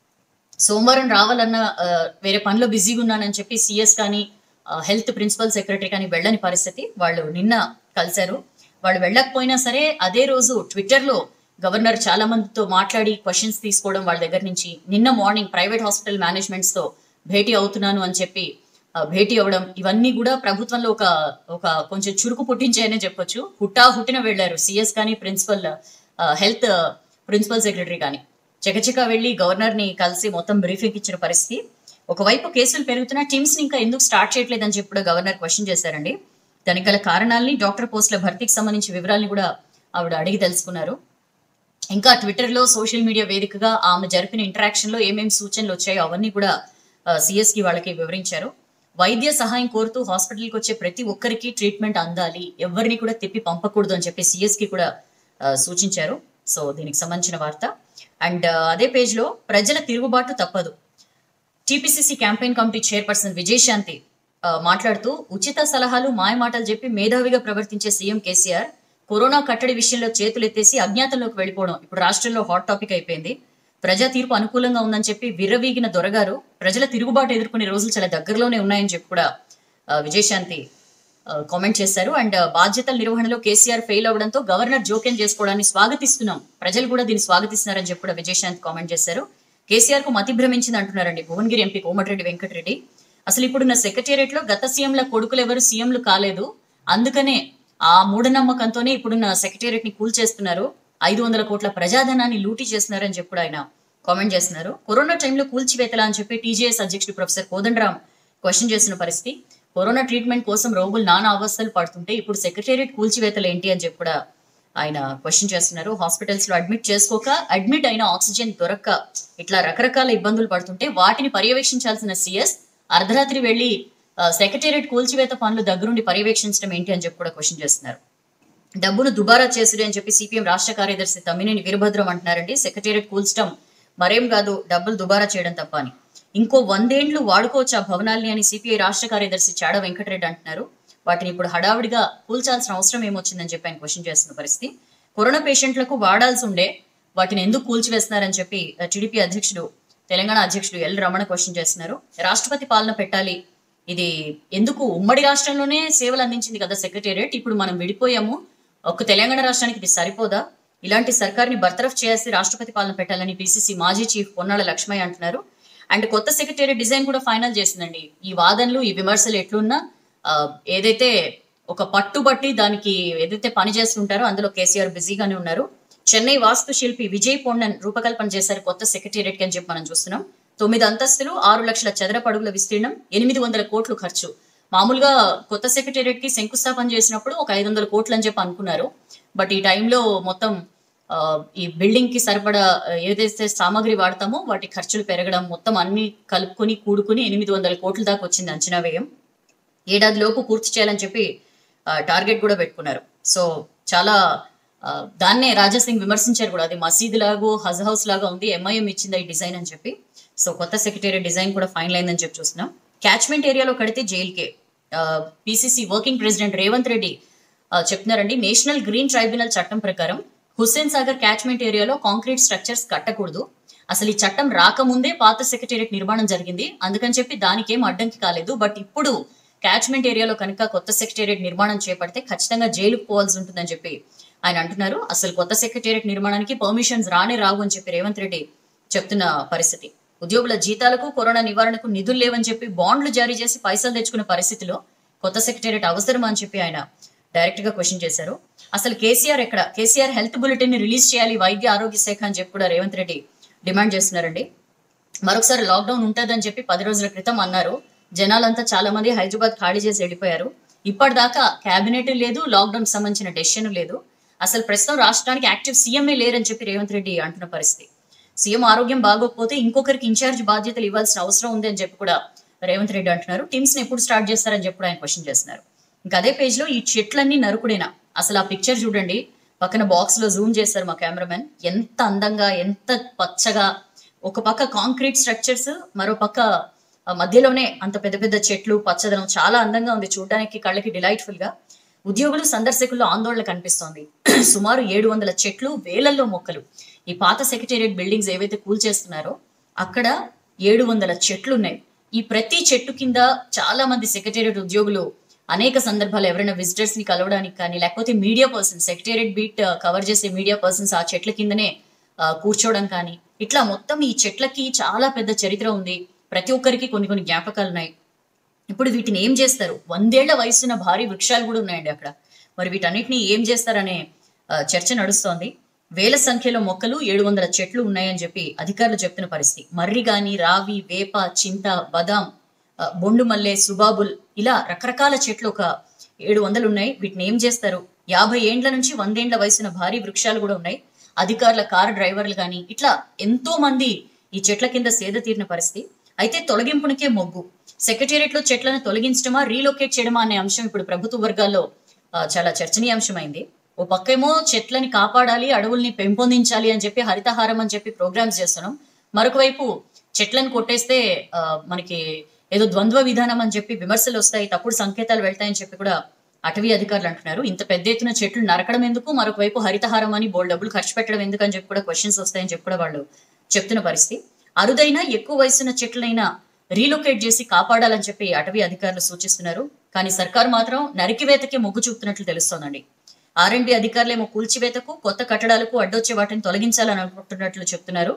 సోమవారం రావాలన్న ఆ, వేరే పనిలో బిజీగా ఉన్నానని చెప్పి సిఎస్ కానీ హెల్త్ ప్రిన్సిపల్ సెక్రటరీ కానీ వెళ్ళని పరిస్థితి వాళ్ళు నిన్న కలిశారు వాళ్ళు వెళ్ళకపోయినా సరే అదే రోజు ట్విట్టర్లో గవర్నర్ చాలా మందితో మాట్లాడి క్వశ్చన్స్ తీసుకోవడం వాళ్ళ దగ్గర నుంచి నిన్న మార్నింగ్ ప్రైవేట్ హాస్పిటల్ మేనేజ్మెంట్స్ తో భేటీ అవుతున్నాను అని చెప్పి ఆ, భేటీ అవ్వడం ఇవన్నీ కూడా ప్రభుత్వంలో ఒక ఒక కొంచెం చురుకు పుట్టించాయనే చెప్పొచ్చు హుట్టా హుట్టిన వెళ్ళారు సిఎస్ కానీ ప్రిన్సిపల్ హెల్త్ ప్రిన్సిపల్ సెక్రటరీ కానీ చకచక వెళ్ళి గవర్నర్ ని కలిసి మొత్తం బ్రీఫింగ్ ఇచ్చిన పరిస్థితి ఒకవైపు కేసులు పెరుగుతున్నా టీమ్స్ ని ఇంకా ఎందుకు స్టార్ట్ చేయట్లేదని చెప్పి కూడా గవర్నర్ క్వశ్చన్ చేశారండి దానికి గల కారణాలని డాక్టర్ పోస్టుల భర్తీకి సంబంధించి వివరాల్ని కూడా ఆవిడ అడిగి తెలుసుకున్నారు ఇంకా ట్విట్టర్ లో సోషల్ మీడియా వేదికగా ఆమె జరిపిన ఇంటరాక్షన్ లో ఏమేమి సూచనలు వచ్చాయో అవన్నీ కూడా సిఎస్ కి వాళ్ళకి వివరించారు వైద్య సహాయం కోరుతూ హాస్పిటల్కి వచ్చే ప్రతి ఒక్కరికి ట్రీట్మెంట్ అందాలి ఎవరిని కూడా తిప్పి పంపకూడదు అని చెప్పి సిఎస్ కి కూడా ఆ, సూచించారు సో దీనికి సంబంధించిన వార్త అండ్ అదే పేజ్ లో ప్రజల తిరుగుబాటు తప్పదు TPCC campaign committee chairperson Vijayashanti ఆ, మాట్లాడుతూ ఉచిత సలహాలు మాయమాటలు చెప్పి మేధావిగా ప్రవర్తించే సీఎం కేసీఆర్ కరోనా కట్టడి విషయంలో చేతులు ఎత్తేసి అజ్ఞాతంలోకి వెళ్ళిపోవడం ఇప్పుడు రాష్ట్రంలో హాట్ టాపిక్ అయిపోయింది ప్రజా తీర్పు అనుకూలంగా ఉందని చెప్పి విర్రవీగిన దొరగారు ప్రజల తిరుగుబాటు ఎదుర్కొనే రోజులు చాలా దగ్గరలోనే ఉన్నాయని చెప్పి కూడా ఆ, విజయశాంతి కామెంట్ చేశారు అండ్ బాధ్యతల నిర్వహణలో కేసీఆర్ ఫెయిల్ అవడంతో గవర్నర్ జోక్యం చేసుకోవడాన్ని స్వాగతిస్తున్నాం ప్రజలు కూడా దీన్ని స్వాగతిస్తున్నారని చెప్పి కూడా విజయశాంతి కామెంట్ చేశారు కేసీఆర్ కు మతి భ్రమించింది అంటున్నారండి భువనగిరి ఎంపీ కోమటిరెడ్డి వెంకటరెడ్డి అసలు ఇప్పుడున్న సెక్రటేరియట్ లో గత సీఎంల కొడుకులు ఎవరు సీఎంలు కాలేదు అందుకనే ఆ మూఢనమ్మకంతోనే ఇప్పుడున్న సెక్రటేరియట్ ని కూల్చేస్తున్నారు ఐదు వందల కోట్ల ప్రజాధనాన్ని లూటీ చేస్తున్నారని చెప్పి కూడా ఆయన కామెంట్ చేస్తున్నారు కరోనా టైంలో కూల్చివేతలా అని చెప్పి టీజేఎస్ అధ్యక్షుడు ప్రొఫెసర్ కోదండరామ్ క్వశ్చన్ చేసిన పరిస్థితి కరోనా ట్రీట్మెంట్ కోసం రోగులు నానా అవస్థలు పడుతుంటే ఇప్పుడు సెక్రటేరియట్ కూల్చివేతలు ఏంటి అని చెప్పి కూడా ఆయన క్వశ్చన్ చేస్తున్నారు హాస్పిటల్స్ లో అడ్మిట్ చేసుకోక అడ్మిట్ అయిన ఆక్సిజన్ దొరక్క ఇట్లా రకరకాల ఇబ్బందులు పడుతుంటే వాటిని పర్యవేక్షించాల్సిన సిఎస్ అర్ధరాత్రి వెళ్లి సెక్రటేరియట్ కూల్చివేత పనులు దగ్గరుండి పర్యవేక్షించడం ఏంటి అని చెప్పి కూడా క్వశ్చన్ చేస్తున్నారు డబ్బును దుబారా చేసుడు అని చెప్పి సిపిఎం రాష్ట్ర కార్యదర్శి తమ్మినేని వీరభద్రం అంటున్నారండి సెక్రటేరియట్ కూల్చడం మరేం కాదు డబ్బులు దుబారా చేయడం తప్ప అని ఇంకో వందేండ్లు వాడుకోవచ్చు ఆ భవనాల్ని అని సిపిఐ రాష్ట్ర కార్యదర్శి చాడ వెంకటరెడ్డి అంటున్నారు వాటిని ఇప్పుడు హడావిడిగా కూల్చాల్సిన అవసరం ఏమొచ్చిందని చెప్పి ఆయన క్వశ్చన్ చేస్తున్న పరిస్థితి కరోనా పేషెంట్లకు వాడాల్సి ఉండే వాటిని ఎందుకు కూల్చివేస్తున్నారని చెప్పి టీడీపీ అధ్యక్షుడు తెలంగాణ అధ్యక్షుడు ఎల్ రమణ క్వశ్చన్ చేస్తున్నారు రాష్ట్రపతి పాలన పెట్టాలి ఇది ఎందుకు ఉమ్మడి రాష్ట్రంలోనే సేవలు అందించింది కదా సెక్రటేరియట్ ఇప్పుడు మనం విడిపోయాము ఒక్క తెలంగాణ రాష్ట్రానికి ఇది సరిపోదా ఇలాంటి సర్కార్ని బర్తరఫ్ చేసి రాష్ట్రపతి పాలన పెట్టాలని పిసిసి మాజీ చీఫ్ పొన్నాల లక్ష్మయ్య అంటున్నారు అండ్ కొత్త సెక్రటేరియట్ డిజైన్ కూడా ఫైనల్ చేసిందండి ఈ వాదనలు ఈ విమర్శలు ఎట్లున్నా ఆ, ఏదైతే ఒక పట్టుబట్టి దానికి ఏదైతే పని చేస్తుంటారో అందులో కేసీఆర్ బిజీగానే ఉన్నారు చెన్నై వాస్తు శిల్పి విజయ్ పొండన్ రూపకల్పన చేశారు కొత్త సెక్రటేరియట్ అని చెప్పి మనం చూస్తున్నాం తొమ్మిది అంతస్తులు ఆరు లక్షల చదరపు అడుగుల విస్తీర్ణం ఎనిమిది వందల కోట్లు ఖర్చు మామూలుగా కొత్త సెక్రటేరియట్ కి శంకుస్థాపన చేసినప్పుడు ఒక ఐదు వందల కోట్లు అని చెప్పి అనుకున్నారు బట్ ఈ టైంలో మొత్తం ఆ, ఈ బిల్డింగ్ కి సరిపడా ఆ, ఏదైతే సామాగ్రి వాడతామో వాటి ఖర్చులు పెరగడం మొత్తం అన్ని కలుపుకొని కూడుకుని ఎనిమిది వందల కోట్ల దాకా వచ్చింది అంచనా వ్యయం ఏడాది లోపు పూర్తి చేయాలని చెప్పి ఆ, టార్గెట్ కూడా పెట్టుకున్నారు సో చాలా ఆ, దాన్నే రాజాసింగ్ విమర్శించారు కూడా అది మసీద్ లాగో హజ్ హౌస్ లాగా ఉంది ఎంఐఎం ఇచ్చింది ఈ డిజైన్ అని చెప్పి సో కొత్త సెక్రటేరియట్ డిజైన్ కూడా ఫైనల్ అయిందని చెప్పి చూస్తున్నాం క్యాచ్మెంట్ ఏరియాలో కడితే జైలుకే PCC working president Revanth Reddy ఆ, చెప్తున్నారండి నేషనల్ గ్రీన్ ట్రైబ్యునల్ చట్టం ప్రకారం హుస్సేన్ సాగర్ క్యాచ్మెంట్ ఏరియాలో కాంక్రీట్ స్ట్రక్చర్స్ కట్టకూడదు అసలు ఈ చట్టం రాకముందే పాత సెక్రటేరియట్ నిర్మాణం జరిగింది అందుకని చెప్పి దానికి ఏం అడ్డంకి కాలేదు బట్ ఇప్పుడు క్యాచ్మెంట్ ఏరియాలో కనుక కొత్త సెక్రటేరియట్ నిర్మాణం చేపడితే ఖచ్చితంగా జైలుకు పోవాల్సి ఉంటుందని చెప్పి ఆయన అంటున్నారు అసలు కొత్త సెక్రటేరియట్ నిర్మాణానికి పర్మిషన్స్ రానే రావు అని చెప్పి రేవంత్ రెడ్డి చెప్తున్న పరిస్థితి ఉద్యోగుల జీతాలకు కరోనా నివారణకు నిధులు లేవని చెప్పి బాండ్లు జారీ చేసి పైసలు తెచ్చుకున్న పరిస్థితిలో కొత్త సెక్రటేరియట్ అవసరమా అని చెప్పి ఆయన డైరెక్ట్ గా క్వశ్చన్ చేశారు అసలు కేసీఆర్ ఎక్కడ కేసీఆర్ హెల్త్ బులెటిన్ ని రిలీజ్ చేయాలి వైద్య ఆరోగ్య శాఖ అని చెప్పి కూడా రేవంత్ రెడ్డి డిమాండ్ చేస్తున్నారండి మరొకసారి లాక్డౌన్ ఉంటుందని చెప్పి పది రోజుల క్రితం అన్నారు జనాలంతా చాలా మంది హైదరాబాద్ ఖాళీ చేసి వెళ్ళిపోయారు ఇప్పటిదాకా కేబినెట్ లేదు లాక్డౌన్ సంబంధించిన డెసిషన్ లేదు అసలు ప్రస్తుతం రాష్ట్రానికి యాక్టివ్ సీఎంఏ లేరని చెప్పి రేవంత్ రెడ్డి అంటున్న పరిస్థితి సీఎం ఆరోగ్యం బాగోకపోతే ఇంకొకరికి ఇన్ఛార్జ్ బాధ్యతలు ఇవ్వాల్సిన అవసరం ఉంది అని చెప్పి కూడా రేవంత్ రెడ్డి అంటున్నారు టీమ్స్ ని ఎప్పుడు స్టార్ట్ చేస్తారని చెప్పి కూడా ఆయన క్వశ్చన్ చేస్తున్నారు ఇంకా అదే పేజ్ లో ఈ చెట్లన్నీ నరుకుడేనా అసలు ఆ పిక్చర్ చూడండి పక్కన బాక్స్ లో జూమ్ చేస్తారు మా కెమెరామెన్ ఎంత అందంగా ఎంత పచ్చగా ఒక పక్క కాంక్రీట్ స్ట్రక్చర్స్ మరో పక్క ఆ మధ్యలోనే అంత పెద్ద పెద్ద చెట్లు పచ్చదనం చాలా అందంగా ఉంది చూడడానికి కళ్ళకి డిలైట్ఫుల్ గా ఉద్యోగులు సందర్శకుల్లో ఆందోళన కనిపిస్తోంది సుమారు ఏడు వందల చెట్లు వేలల్లో మొక్కలు ఈ పాత సెక్రటేరియట్ బిల్డింగ్స్ ఏవైతే కూల్చేస్తున్నారో అక్కడ ఏడు వందల చెట్లు ఉన్నాయి ఈ ప్రతి చెట్టు కింద చాలా మంది సెక్రటేరియట్ ఉద్యోగులు అనేక సందర్భాలు ఎవరైనా విజిటర్స్ ని కలవడానికి కానీ లేకపోతే media persons secretariat beat cover చేసే మీడియా పర్సన్స్ ఆ చెట్ల కిందనే ఆ, కూర్చోవడం కానీ ఇట్లా మొత్తం ఈ చెట్లకి చాలా పెద్ద చరిత్ర ఉంది ప్రతి ఒక్కరికి కొన్ని కొన్ని జ్ఞాపకాలు ఉన్నాయి ఇప్పుడు వీటిని ఏం చేస్తారు వందేళ్ల వయసున్న భారీ వృక్షాలు కూడా ఉన్నాయండి అక్కడ మరి వీటన్నిటిని ఏం చేస్తారనే ఆ, చర్చ నడుస్తోంది వేల సంఖ్యలో మొక్కలు ఏడు వందల చెట్లు ఉన్నాయని చెప్పి అధికారులు చెప్తున్న పరిస్థితి మర్రి గాని రావి వేప చింత బదాం ఆ, బొండు మల్లె సుబాబుల్ ఇలా రకరకాల చెట్లు ఒక ఏడు వందలు ఉన్నాయి వీటిని ఏం చేస్తారు యాభై ఏండ్ల నుంచి వందేండ్ల వయసున్న భారీ వృక్షాలు కూడా ఉన్నాయి అధికారుల కారు డ్రైవర్లు కానీ ఇట్లా ఎంతో మంది ఈ చెట్ల కింద సేద తీరిన పరిస్థితి అయితే తొలగింపునికే మొగ్గు సెక్రటేరియట్ లో చెట్లను తొలగించడమా రీలొకేట్ చేయడమా అనే అంశం ఇప్పుడు ప్రభుత్వ వర్గాల్లో ఆ, చాలా చర్చనీయాంశమైంది ఓ పక్కేమో చెట్లని కాపాడాలి అడవుల్ని పెంపొందించాలి అని చెప్పి హరితహారం అని చెప్పి ప్రోగ్రామ్స్ చేస్తున్నాం మరొక వైపు చెట్లను కొట్టేస్తే ఆ, మనకి ఏదో ద్వంద్వ విధానం అని చెప్పి విమర్శలు వస్తాయి తప్పుడు సంకేతాలు వెళ్తాయని చెప్పి కూడా అటవీ అధికారులు అంటున్నారు ఇంత పెద్ద ఎత్తున చెట్లు నరకడం ఎందుకు మరొక వైపు హరితహారం అని బోల్ డబ్బులు ఖర్చు పెట్టడం ఎందుకు అని చెప్పి కూడా క్వశ్చన్స్ వస్తాయని చెప్పి కూడా వాళ్ళు చెప్తున్న పరిస్థితి అరుదైన ఎక్కువ వయసున్న చెట్లైనా రీలొకేట్ చేసి కాపాడాలని చెప్పి అటవీ అధికారులు సూచిస్తున్నారు కానీ సర్కారు మాత్రం నరికివేతకే మొగ్గు చూపుతున్నట్లు తెలుస్తోందండి ఆర్ఎండ్బి అధికారులేమో కూల్చివేతకు కొత్త కట్టడాలకు అడ్డొచ్చే వాటిని తొలగించాలని అనుకుంటున్నట్లు చెప్తున్నారు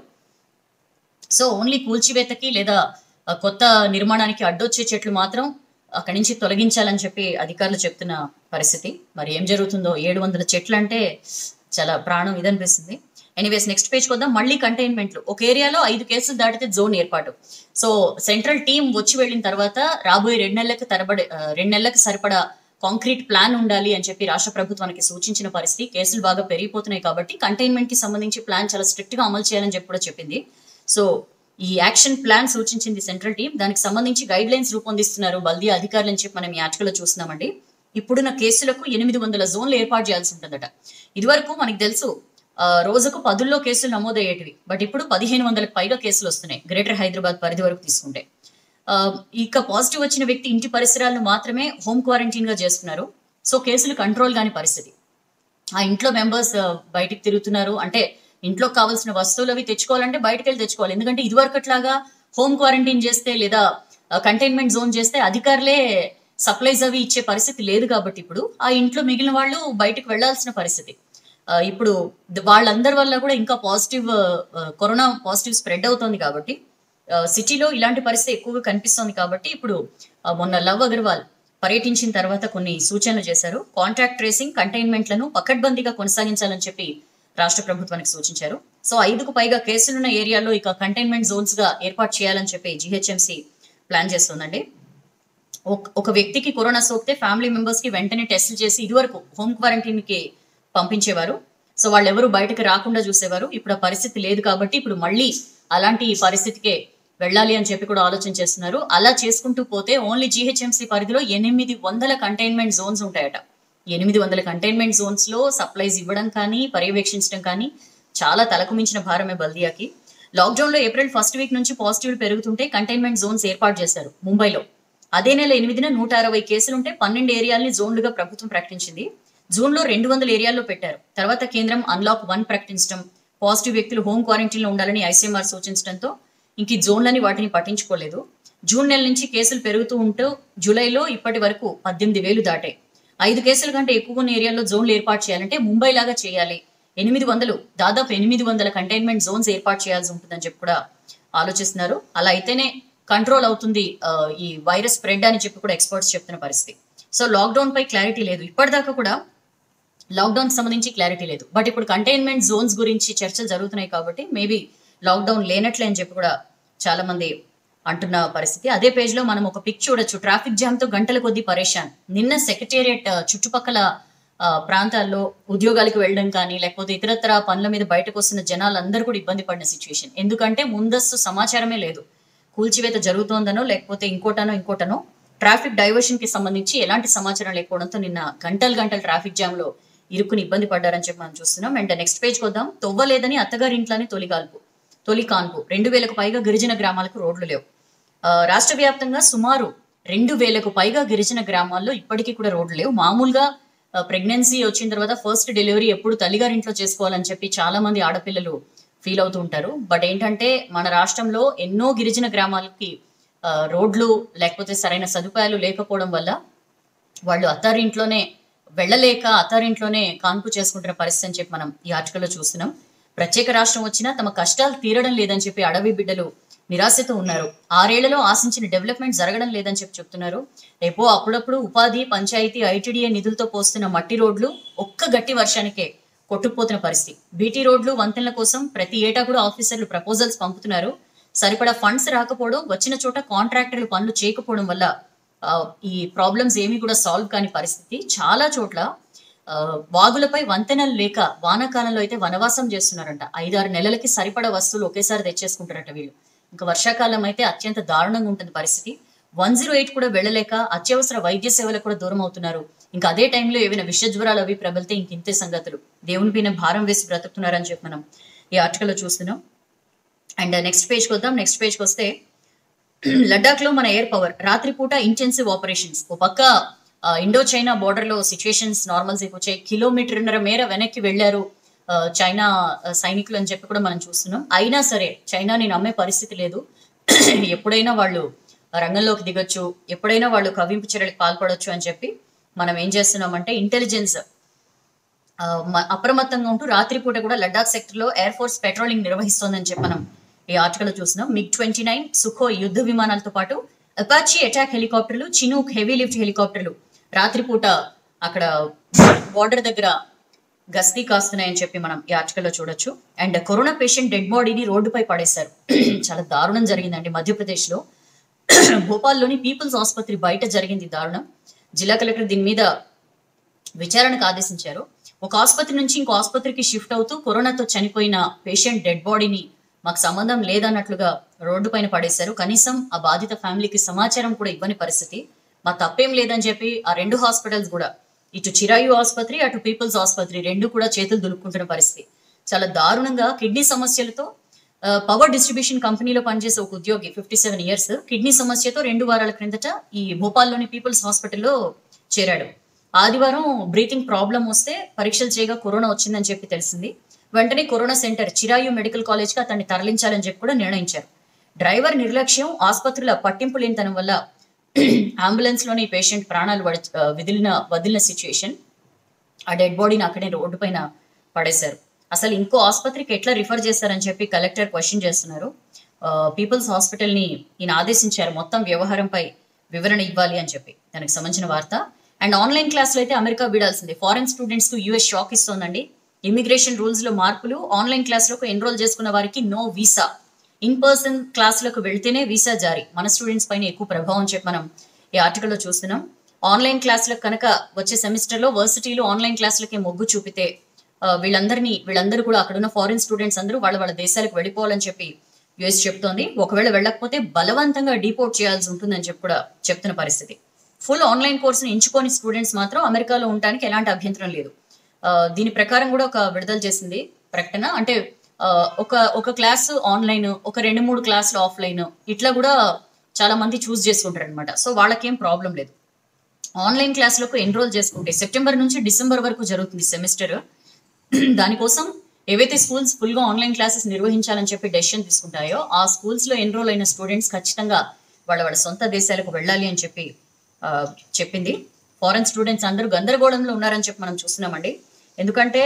సో ఓన్లీ కూల్చివేతకి లేదా ఆ, కొత్త నిర్మాణానికి అడ్డొచ్చే చెట్లు మాత్రం అక్కడి నుంచి తొలగించాలని చెప్పి అధికారులు చెప్తున్న పరిస్థితి మరి ఏం జరుగుతుందో ఏడు వందల చెట్లు అంటే చాలా ప్రాణం ఇదనిపిస్తుంది ఎనీవేస్ నెక్స్ట్ పేజ్కి వద్దాం మళ్ళీ కంటైన్మెంట్లు ఒక ఏరియాలో ఐదు కేసులు దాటితే జోన్ ఏర్పాటు సో సెంట్రల్ టీం వచ్చి వెళ్ళిన తర్వాత రాబోయే రెండు నెలలకు తరబడి ఆ, రెండు నెలలకు సరిపడా కాంక్రీట్ ప్లాన్ ఉండాలి అని చెప్పి రాష్ట్ర ప్రభుత్వానికి సూచించిన పరిస్థితి కేసులు బాగా పెరిగిపోతున్నాయి కాబట్టి కంటైన్మెంట్ కి సంబంధించి ప్లాన్ చాలా స్ట్రిక్ట్ గా అమలు చేయాలని చెప్పి కూడా చెప్పింది సో ఈ యాక్షన్ ప్లాన్ సూచించింది సెంట్రల్ టీం దానికి సంబంధించి గైడ్ లైన్స్ రూపొందిస్తున్నారు బల్దీ అధికారులు అని చెప్పి మనం ఈ ఆర్టికల్లో చూస్తున్నామండి ఇప్పుడున్న కేసులకు ఎనిమిది వందల జోన్లు ఏర్పాటు చేయాల్సి ఉంటుందట ఇదివరకు మనకి తెలుసు ఆ, రోజుకు పదుల్లో కేసులు నమోదయ్యేటివి బట్ ఇప్పుడు పదిహేను వందలకు పైగా కేసులు వస్తున్నాయి గ్రేటర్ హైదరాబాద్ పరిధి వరకు తీసుకుంటే ఆ, ఇక పాజిటివ్ వచ్చిన వ్యక్తి ఇంటి పరిసరాలను మాత్రమే హోమ్ క్వారంటైన్ గా చేస్తున్నారు సో కేసులు కంట్రోల్ కాని పరిస్థితి ఆ ఇంట్లో మెంబర్స్ బయటికి తిరుగుతున్నారు అంటే ఇంట్లో కావాల్సిన వస్తువులు అవి తెచ్చుకోవాలంటే బయటకు వెళ్ళి తెచ్చుకోవాలి ఎందుకంటే ఇదివరకట్లాగా హోమ్ క్వారంటైన్ చేస్తే లేదా కంటైన్మెంట్ జోన్ చేస్తే అధికారులే సప్లైస్ అవి ఇచ్చే పరిస్థితి లేదు కాబట్టి ఇప్పుడు ఆ ఇంట్లో మిగిలిన వాళ్ళు బయటకు వెళ్లాల్సిన పరిస్థితి ఆ, ఇప్పుడు ద- వాళ్ళందరి వల్ల కూడా ఇంకా పాజిటివ్ కరోనా పాజిటివ్ స్ప్రెడ్ అవుతోంది కాబట్టి ఆ, సిటీలో ఇలాంటి పరిస్థితి ఎక్కువగా కనిపిస్తోంది కాబట్టి ఇప్పుడు ఆ, మొన్న లవ్ అగర్వాల్ పర్యటించిన తర్వాత కొన్ని సూచనలు చేశారు కాంటాక్ట్ ట్రేసింగ్ కంటైన్మెంట్లను పకడ్బందీగా కొనసాగించాలని చెప్పి రాష్ట్ర ప్రభుత్వానికి సూచించారు సో ఐదుకు పైగా కేసులున్న ఏరియాలో ఇక కంటైన్మెంట్ జోన్స్ గా ఏర్పాటు చేయాలని చెప్పి జిహెచ్ఎంసీ ప్లాన్ చేస్తోందండి ఒక- ఒక వ్యక్తికి కరోనా సోకితే ఫ్యామిలీ మెంబర్స్ కి వెంటనే టెస్ట్ చేసి ఇదివరకు హోమ్ క్వారంటైన్ కి పంపించేవారు సో వాళ్ళు ఎవరు బయటకు రాకుండా చూసేవారు ఇప్పుడు ఆ పరిస్థితి లేదు కాబట్టి ఇప్పుడు మళ్ళీ అలాంటి పరిస్థితికే వెళ్ళాలి అని చెప్పి కూడా ఆలోచన చేస్తున్నారు అలా చేసుకుంటూ పోతే ఓన్లీ జీహెచ్ఎంసీ పరిధిలో ఎనిమిది వందల కంటైన్మెంట్ జోన్స్ ఉంటాయట ఎనిమిది వందల కంటైన్మెంట్ జోన్స్ లో సప్లైస్ ఇవ్వడం కానీ పర్యవేక్షించడం కానీ చాలా తలకు మించిన భారమే బల్దియాకి లాక్డౌన్ లో ఏప్రిల్ ఫస్ట్ వీక్ నుంచి పాజిటివ్లు పెరుగుతుంటే కంటైన్మెంట్ జోన్స్ ఏర్పాటు చేశారు ముంబైలో అదే నెల ఎనిమిదిన నూట అరవై కేసులుంటే పన్నెండు ఏరియాల్ని జోన్లుగా ప్రభుత్వం ప్రకటించింది జూన్ లో రెండు వందల ఏరియాల్లో పెట్టారు తర్వాత కేంద్రం అన్లాక్ వన్ ప్రకటించడం పాజిటివ్ వ్యక్తులు హోమ్ క్వారంటైన్ లో ఉండాలని ఐసీఎంఆర్ సూచించడంతో ఇంక ఈ జోన్లని వాటిని పట్టించుకోలేదు జూన్ నెల నుంచి కేసులు పెరుగుతూ ఉంటూ జూలైలో ఇప్పటి వరకు పద్దెనిమిది వేలు దాటాయి ఐదు కేసుల కంటే ఎక్కువ ఉన్న ఏరియాల్లో జోన్లు ఏర్పాటు చేయాలంటే ముంబై లాగా చేయాలి ఎనిమిది వందలు దాదాపు ఎనిమిది వందల కంటైన్మెంట్ జోన్స్ ఏర్పాటు చేయాల్సి ఉంటుందని చెప్పి కూడా ఆలోచిస్తున్నారు అలా అయితేనే కంట్రోల్ అవుతుంది ఆ, ఈ వైరస్ స్ప్రెడ్ అని చెప్పి కూడా ఎక్స్పర్ట్స్ చెప్తున్న పరిస్థితి సో లాక్డౌన్ పై క్లారిటీ లేదు ఇప్పటిదాకా కూడా లాక్డౌన్ సంబంధించి క్లారిటీ లేదు బట్ ఇప్పుడు కంటైన్మెంట్ జోన్స్ గురించి చర్చలు జరుగుతున్నాయి కాబట్టి మేబీ లాక్డౌన్ లేనట్లే అని చెప్పి కూడా చాలా మంది అంటున్న పరిస్థితి అదే పేజ్ లో మనం ఒక పిక్ చూడొచ్చు ట్రాఫిక్ జామ్ తో గంటల కొద్దీ పరేషాన్ నిన్న సెక్రటేరియట్ చుట్టుపక్కల ఆ, ప్రాంతాల్లో ఉద్యోగాలకు వెళ్ళడం కానీ లేకపోతే ఇతరత్ర పనుల మీద బయటకు వస్తున్న జనాలందరూ కూడా ఇబ్బంది పడిన సిచ్యువేషన్ ఎందుకంటే ముందస్తు సమాచారమే లేదు కూల్చివేత జరుగుతోందనో లేకపోతే ఇంకోటనో ఇంకోటనో ట్రాఫిక్ డైవర్షన్ కి సంబంధించి ఎలాంటి సమాచారం లేకపోవడంతో నిన్న గంటలు గంటలు ట్రాఫిక్ జామ్ లో ఇరుక్కుని ఇబ్బంది పడ్డారని చెప్పి మనం చూస్తున్నాం అండ్ నెక్స్ట్ పేజ్కి వద్దాం తొవ్వలేదని అత్తగారింట్లోనే తొలి కాల్పు తొలి కాన్పు రెండు వేలకు పైగా గిరిజన గ్రామాలకు రోడ్లు లేవు ఆ, రాష్ట్ర వ్యాప్తంగా సుమారు రెండు వేలకు పైగా గిరిజన గ్రామాల్లో ఇప్పటికీ కూడా రోడ్లు లేవు మామూలుగా ప్రెగ్నెన్సీ వచ్చిన తర్వాత ఫస్ట్ డెలివరీ ఎప్పుడు తల్లిగారింట్లో చేసుకోవాలని చెప్పి చాలా మంది ఆడపిల్లలు ఫీల్ అవుతూ ఉంటారు బట్ ఏంటంటే మన రాష్ట్రంలో ఎన్నో గిరిజన గ్రామాలకి ఆ, రోడ్లు లేకపోతే సరైన సదుపాయాలు లేకపోవడం వల్ల వాళ్ళు అత్తారింట్లోనే వెళ్ళలేక అత్తారింట్లోనే కాన్పు చేసుకుంటున్న పరిస్థితి అని చెప్పి మనం ఈ ఆర్టికల్లో చూస్తున్నాం ప్రత్యేక రాష్ట్రం వచ్చినా తమ కష్టాలు తీరడం లేదని చెప్పి అడవి బిడ్డలు నిరాశతో ఉన్నారు ఆరేళ్లలో ఆశించిన డెవలప్మెంట్ జరగడం లేదని చెప్పి చెప్తున్నారు రేపో అప్పుడప్పుడు ఉపాధి పంచాయతీ ఐటీడీఏ నిధులతో పోస్తున్న మట్టి రోడ్లు ఒక్క గట్టి వర్షానికే కొట్టుకుపోతున్న పరిస్థితి బీటీ రోడ్లు వంతెనల కోసం ప్రతి ఏటా కూడా ఆఫీసర్లు ప్రపోజల్స్ పంపుతున్నారు సరిపడా ఫండ్స్ రాకపోవడం వచ్చిన చోట కాంట్రాక్టర్లు పనులు చేయకపోవడం వల్ల ఆ, ఈ ప్రాబ్లమ్స్ ఏమీ కూడా సాల్వ్ కాని పరిస్థితి చాలా చోట్ల ఆ, వాగులపై వంతెనలు లేక వానాకాలంలో అయితే వనవాసం చేస్తున్నారంట ఐదారు నెలలకి సరిపడా వస్తువులు ఒకేసారి తెచ్చేసుకుంటారట వీళ్ళు ఇంకా వర్షాకాలం అయితే అత్యంత దారుణంగా ఉంటుంది పరిస్థితి వన్ జీరో ఎయిట్ కూడా వెళ్ళలేక అత్యవసర వైద్య సేవలకు కూడా దూరం అవుతున్నారు ఇంకా అదే టైంలో ఏమైనా విష జ్వరాలు అవి ప్రబలితే ఇంక ఇంతే సంగతులు దేవుని పైన భారం వేసి బ్రతుకుతున్నారని చెప్పి మనం ఈ ఆర్టికల్లో చూస్తున్నాం అండ్ నెక్స్ట్ పేజ్కి వద్దాం నెక్స్ట్ పేజ్కి వస్తే లడ్డాక్ లో మన ఎయిర్ పవర్ రాత్రిపూట ఇంటెన్సివ్ ఆపరేషన్స్ ఓ పక్క ఆ, ఇండో చైనా బోర్డర్ లో సిచ్యువేషన్స్ నార్మల్స్ వచ్చాయి కిలోమీటర్న్నర మేర వెనక్కి వెళ్లారు ఆ, చైనా ఆ, సైనికులు అని చెప్పి కూడా మనం చూస్తున్నాం అయినా సరే చైనాని నమ్మే పరిస్థితి లేదు ఎప్పుడైనా వాళ్ళు రంగంలోకి దిగొచ్చు ఎప్పుడైనా వాళ్ళు కవింపు చర్యలకు పాల్పడొచ్చు అని చెప్పి మనం ఏం చేస్తున్నామంటే ఇంటెలిజెన్స్ ఆ, మ- అప్రమత్తంగా ఉంటూ రాత్రిపూట కూడా లడ్డాక్ సెక్టర్ లో ఎయిర్ ఫోర్స్ పెట్రోలింగ్ నిర్వహిస్తోందని చెప్పి మనం ఈ ఆర్టికల్ చూస్తున్నాం మిగ్ ట్వంటీ నైన్ సుఖోయ్ యుద్ధ విమానాలతో పాటు అపాచీ అటాక్ హెలికాప్టర్లు చినూక్ హెవీ లిఫ్ట్ హెలికాప్టర్లు రాత్రిపూట అక్కడ బార్డర్ దగ్గర గస్తీ కాస్తున్నాయని చెప్పి మనం ఈ ఆర్టికల్లో చూడొచ్చు అండ్ కరోనా పేషెంట్ డెడ్ బాడీని రోడ్డుపై పడేశారు చాలా దారుణం జరిగిందండి మధ్యప్రదేశ్లో భోపాల్లోని పీపుల్స్ ఆసుపత్రి బయట జరిగింది ఈ దారుణం జిల్లా కలెక్టర్ దీని మీద విచారణకు ఆదేశించారు ఒక ఆసుపత్రి నుంచి ఇంకో ఆసుపత్రికి షిఫ్ట్ అవుతూ కరోనాతో చనిపోయిన పేషెంట్ డెడ్ బాడీని మాకు సంబంధం లేదన్నట్లుగా రోడ్డు పైన పడేశారు కనీసం ఆ బాధిత ఫ్యామిలీకి సమాచారం కూడా ఇవ్వని పరిస్థితి మా తప్పేం లేదని చెప్పి ఆ రెండు హాస్పిటల్స్ కూడా ఇటు చిరాయు ఆసుపత్రి అటు పీపుల్స్ ఆసుపత్రి రెండు కూడా చేతులు దులుపుకుంటున్న పరిస్థితి చాలా దారుణంగా కిడ్నీ సమస్యలతో ఆ, పవర్ డిస్ట్రిబ్యూషన్ కంపెనీలో పనిచేసే ఒక ఉద్యోగి ఫిఫ్టీ సెవెన్ ఇయర్స్ కిడ్నీ సమస్యతో రెండు వారాల క్రిందట ఈ భోపాల్లోని పీపుల్స్ హాస్పిటల్లో చేరాడు ఆదివారం బ్రీతింగ్ ప్రాబ్లం వస్తే పరీక్షలు చేయగా కరోనా వచ్చిందని చెప్పి తెలిసింది వెంటనే corona centre Chirayu medical college కి అతన్ని తరలించాలని చెప్పి కూడా నిర్ణయించారు డ్రైవర్ నిర్లక్ష్యం ఆసుపత్రుల పట్టింపు లేనితనం వల్ల అంబులెన్స్ లోని పేషెంట్ ప్రాణాలు వడి- ఆ, విదిలిన వదిలిన సిచ్యుయేషన్ ఆ డెడ్ బాడీని అక్కడే రోడ్డు పైన పడేశారు అసలు ఇంకో ఆసుపత్రికి ఎట్లా రిఫర్ చేశారని చెప్పి కలెక్టర్ క్వశ్చన్ చేస్తున్నారు ఆ, పీపుల్స్ హాస్పిటల్ ని ఈయన ఆదేశించారు మొత్తం వ్యవహారంపై వివరణ ఇవ్వాలి అని చెప్పి దానికి సంబంధించిన వార్త అండ్ ఆన్లైన్ క్లాసులు అయితే అమెరికా వీడాల్సిందే ఫారెన్ స్టూడెంట్స్ కు యూఎస్ షాక్ ఇస్తోందండి ఇమిగ్రేషన్ రూల్స్ లో మార్పులు ఆన్లైన్ క్లాసులకు ఎన్రోల్ చేసుకున్న వారికి నో వీసా ఇన్ పర్సన్ క్లాసులకు వెళ్తేనే వీసా జారీ మన స్టూడెంట్స్ పైన ఎక్కువ ప్రభావం చెప్పి మనం ఈ ఆర్టికల్లో చూస్తున్నాం ఆన్లైన్ క్లాసులకు కనుక వచ్చే సెమిస్టర్ లో వర్సిటీలు ఆన్లైన్ క్లాసులకి మొగ్గు చూపితే ఆ, వీళ్ళందరినీ వీళ్ళందరూ కూడా అక్కడున్న ఫారిన్ స్టూడెంట్స్ అందరూ వాళ్ళ వాళ్ళ దేశాలకు వెళ్ళిపోవాలని చెప్పి యుఎస్ చెప్తోంది ఒకవేళ వెళ్ళకపోతే బలవంతంగా డిపోర్ట్ చేయాల్సి ఉంటుందని చెప్పి కూడా చెప్తున్న పరిస్థితి ఫుల్ ఆన్లైన్ కోర్సును ఎంచుకొని స్టూడెంట్స్ మాత్రం అమెరికాలో ఉండడానికి ఎలాంటి అభ్యంతరం లేదు ఆ, దీని ప్రకారం కూడా ఒక విడుదల చేసింది ప్రకటన అంటే ఆ, ఒక ఒక క్లాస్ ఆన్లైన్ ఒక రెండు మూడు క్లాసులు ఆఫ్లైన్ ఇట్లా కూడా చాలా మంది చూస్ చేసుకుంటారు అనమాట సో వాళ్ళకేం ప్రాబ్లం లేదు ఆన్లైన్ క్లాసులకు ఎన్రోల్ చేసుకుంటే సెప్టెంబర్ నుంచి డిసెంబర్ వరకు జరుగుతుంది సెమిస్టర్ దానికోసం ఏవైతే స్కూల్స్ ఫుల్ గా ఆన్లైన్ క్లాసెస్ నిర్వహించాలని చెప్పి డెసిషన్ తీసుకుంటాయో ఆ స్కూల్స్ లో ఎన్రోల్ అయిన స్టూడెంట్స్ ఖచ్చితంగా వాళ్ళ వాళ్ళ సొంత దేశాలకు వెళ్ళాలి అని చెప్పి ఆ, చెప్పింది ఫారెన్ స్టూడెంట్స్ అందరూ గందరగోళంలో ఉన్నారని చెప్పి మనం చూస్తున్నామండి ఎందుకంటే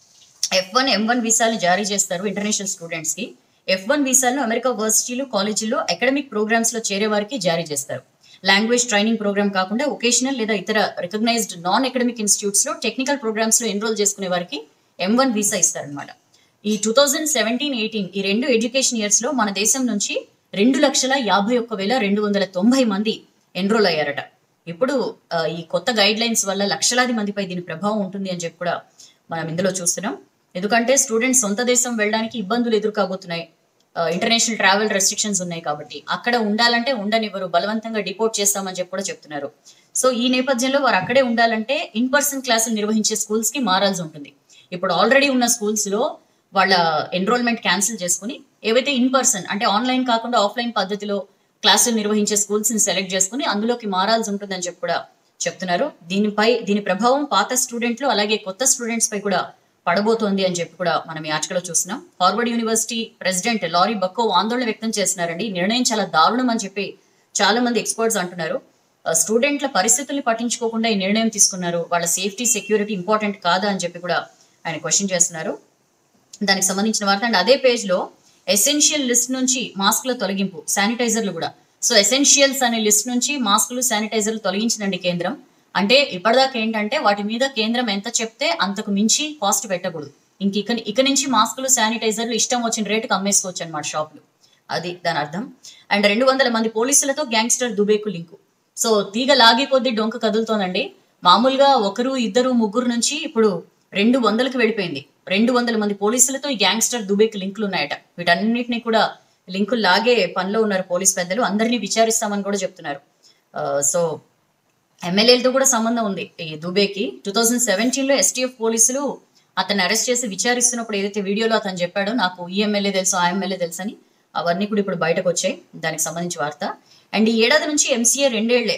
ఎఫ్ వన్ ఎం వన్ వీసాలు జారీ చేస్తారు ఇంటర్నేషనల్ స్టూడెంట్స్ కి ఎఫ్ వన్ వీసాలను అమెరికా వర్సిటీలు కాలేజీల్లో అకాడమిక్ ప్రోగ్రామ్స్ లో చేరే వారికి జారీ చేస్తారు లాంగ్వేజ్ ట్రైనింగ్ ప్రోగ్రామ్ కాకుండా ఒకేషనల్ లేదా ఇతర రికగ్నైజ్డ్ నాన్ అకాడమిక్ ఇన్స్టిట్యూట్స్ లో టెక్నికల్ ప్రోగ్రామ్స్ లో ఎన్రోల్ చేసుకునే వారికి ఎం వన్ వీసా ఇస్తారనమాట ఈ టూ థౌజండ్ సెవెంటీన్ ఎయిటీన్ ఈ రెండు ఎడ్యుకేషన్ ఇయర్స్ లో మన దేశం నుంచి రెండు లక్షల యాభై ఒక్క వేల రెండు వందల తొంభై మంది ఎన్రోల్ అయ్యారట ఇప్పుడు ఆ, ఈ కొత్త గైడ్ లైన్స్ వల్ల లక్షలాది మందిపై దీని ప్రభావం ఉంటుంది అని చెప్పి కూడా మనం ఇందులో చూస్తున్నాం ఎందుకంటే స్టూడెంట్స్ సొంత దేశం వెళ్ళడానికి ఇబ్బందులు ఎదుర్కోబోతున్నాయి ఇంటర్నేషనల్ ట్రావెల్ రెస్ట్రిక్షన్స్ ఉన్నాయి కాబట్టి అక్కడ ఉండాలంటే ఉండనివ్వరు బలవంతంగా డిపోర్ట్ చేస్తామని చెప్పి కూడా చెప్తున్నారు సో ఈ నేపథ్యంలో వారు అక్కడే ఉండాలంటే ఇన్ పర్సన్ క్లాసులు నిర్వహించే స్కూల్స్ కి మారాల్సి ఉంటుంది ఇప్పుడు ఆల్రెడీ ఉన్న స్కూల్స్ లో వాళ్ళ ఎన్రోల్మెంట్ క్యాన్సిల్ చేసుకుని ఏవైతే ఇన్ పర్సన్ అంటే ఆన్లైన్ కాకుండా ఆఫ్లైన్ పద్ధతిలో క్లాసులు నిర్వహించే స్కూల్స్ ని సెలెక్ట్ చేసుకుని అందులోకి మారాల్సి ఉంటుందని చెప్పి కూడా చెప్తున్నారు దీనిపై దీని ప్రభావం పాత స్టూడెంట్లు అలాగే కొత్త స్టూడెంట్స్ పై కూడా పడబోతోంది అని చెప్పి కూడా మనం ఈ ఆర్టికల్ చూస్తున్నాం Harvard university president Larry Bacow ఆందోళన వ్యక్తం చేస్తున్నారండి ఈ నిర్ణయం చాలా దారుణం అని చెప్పి చాలా మంది ఎక్స్పర్ట్స్ అంటున్నారు ఆ, స్టూడెంట్ల పరిస్థితుల్ని పట్టించుకోకుండా ఈ నిర్ణయం తీసుకున్నారు వాళ్ళ సేఫ్టీ సెక్యూరిటీ ఇంపార్టెంట్ కాదా అని చెప్పి కూడా ఆయన క్వశ్చన్ చేస్తున్నారు దానికి సంబంధించిన వార్త అండ్ అదే పేజ్ లో ఎసెన్షియల్ లిస్ట్ నుంచి మాస్కుల తొలగింపు శానిటైజర్లు కూడా సో ఎసెన్షియల్స్ అనే లిస్ట్ నుంచి మాస్కులు శానిటైజర్లు తొలగించిందండి కేంద్రం అంటే ఇప్పటిదాకా ఏంటంటే వాటి మీద కేంద్రం ఎంత చెప్తే అంతకు మించి కాస్ట్ పెట్టకూడదు ఇంక ఇక ఇక నుంచి మాస్కులు శానిటైజర్లు ఇష్టం వచ్చిన రేటుకి అమ్మేసుకోవచ్చు అనమాట షాపులు అది దాని అర్థం అండ్ రెండు వందల మంది పోలీసులతో గ్యాంగ్స్టర్ దుబేకు లింకు సో తీగ లాగే కొద్దీ డొంక కదులుతోందండి మామూలుగా ఒకరు ఇద్దరు ముగ్గురు నుంచి ఇప్పుడు రెండు వందలకు వెళ్ళిపోయింది రెండు వందల మంది పోలీసులతో ఈ గ్యాంగ్స్టర్ దుబేకి లింకులు ఉన్నాయట వీటన్నిటిని కూడా లింకులు లాగే పనిలో ఉన్నారు పోలీస్ పెద్దలు అందరినీ విచారిస్తామని కూడా చెప్తున్నారు ఆ, సో ఎమ్మెల్యేలతో కూడా సంబంధం ఉంది ఈ దుబేకి టూ థౌజండ్ సెవెంటీన్ లో ఎస్టీఎఫ్ పోలీసులు అతన్ని అరెస్ట్ చేసి విచారిస్తున్నప్పుడు ఏదైతే వీడియోలో అతను చెప్పాడో నాకు ఈ ఎమ్మెల్యే తెలుసు ఆ ఎమ్మెల్యే తెలుసు అని అవన్నీ కూడా ఇప్పుడు బయటకు వచ్చాయి దానికి సంబంధించి వార్త అండ్ ఈ ఏడాది నుంచి ఎంసీఏ రెండేళ్లే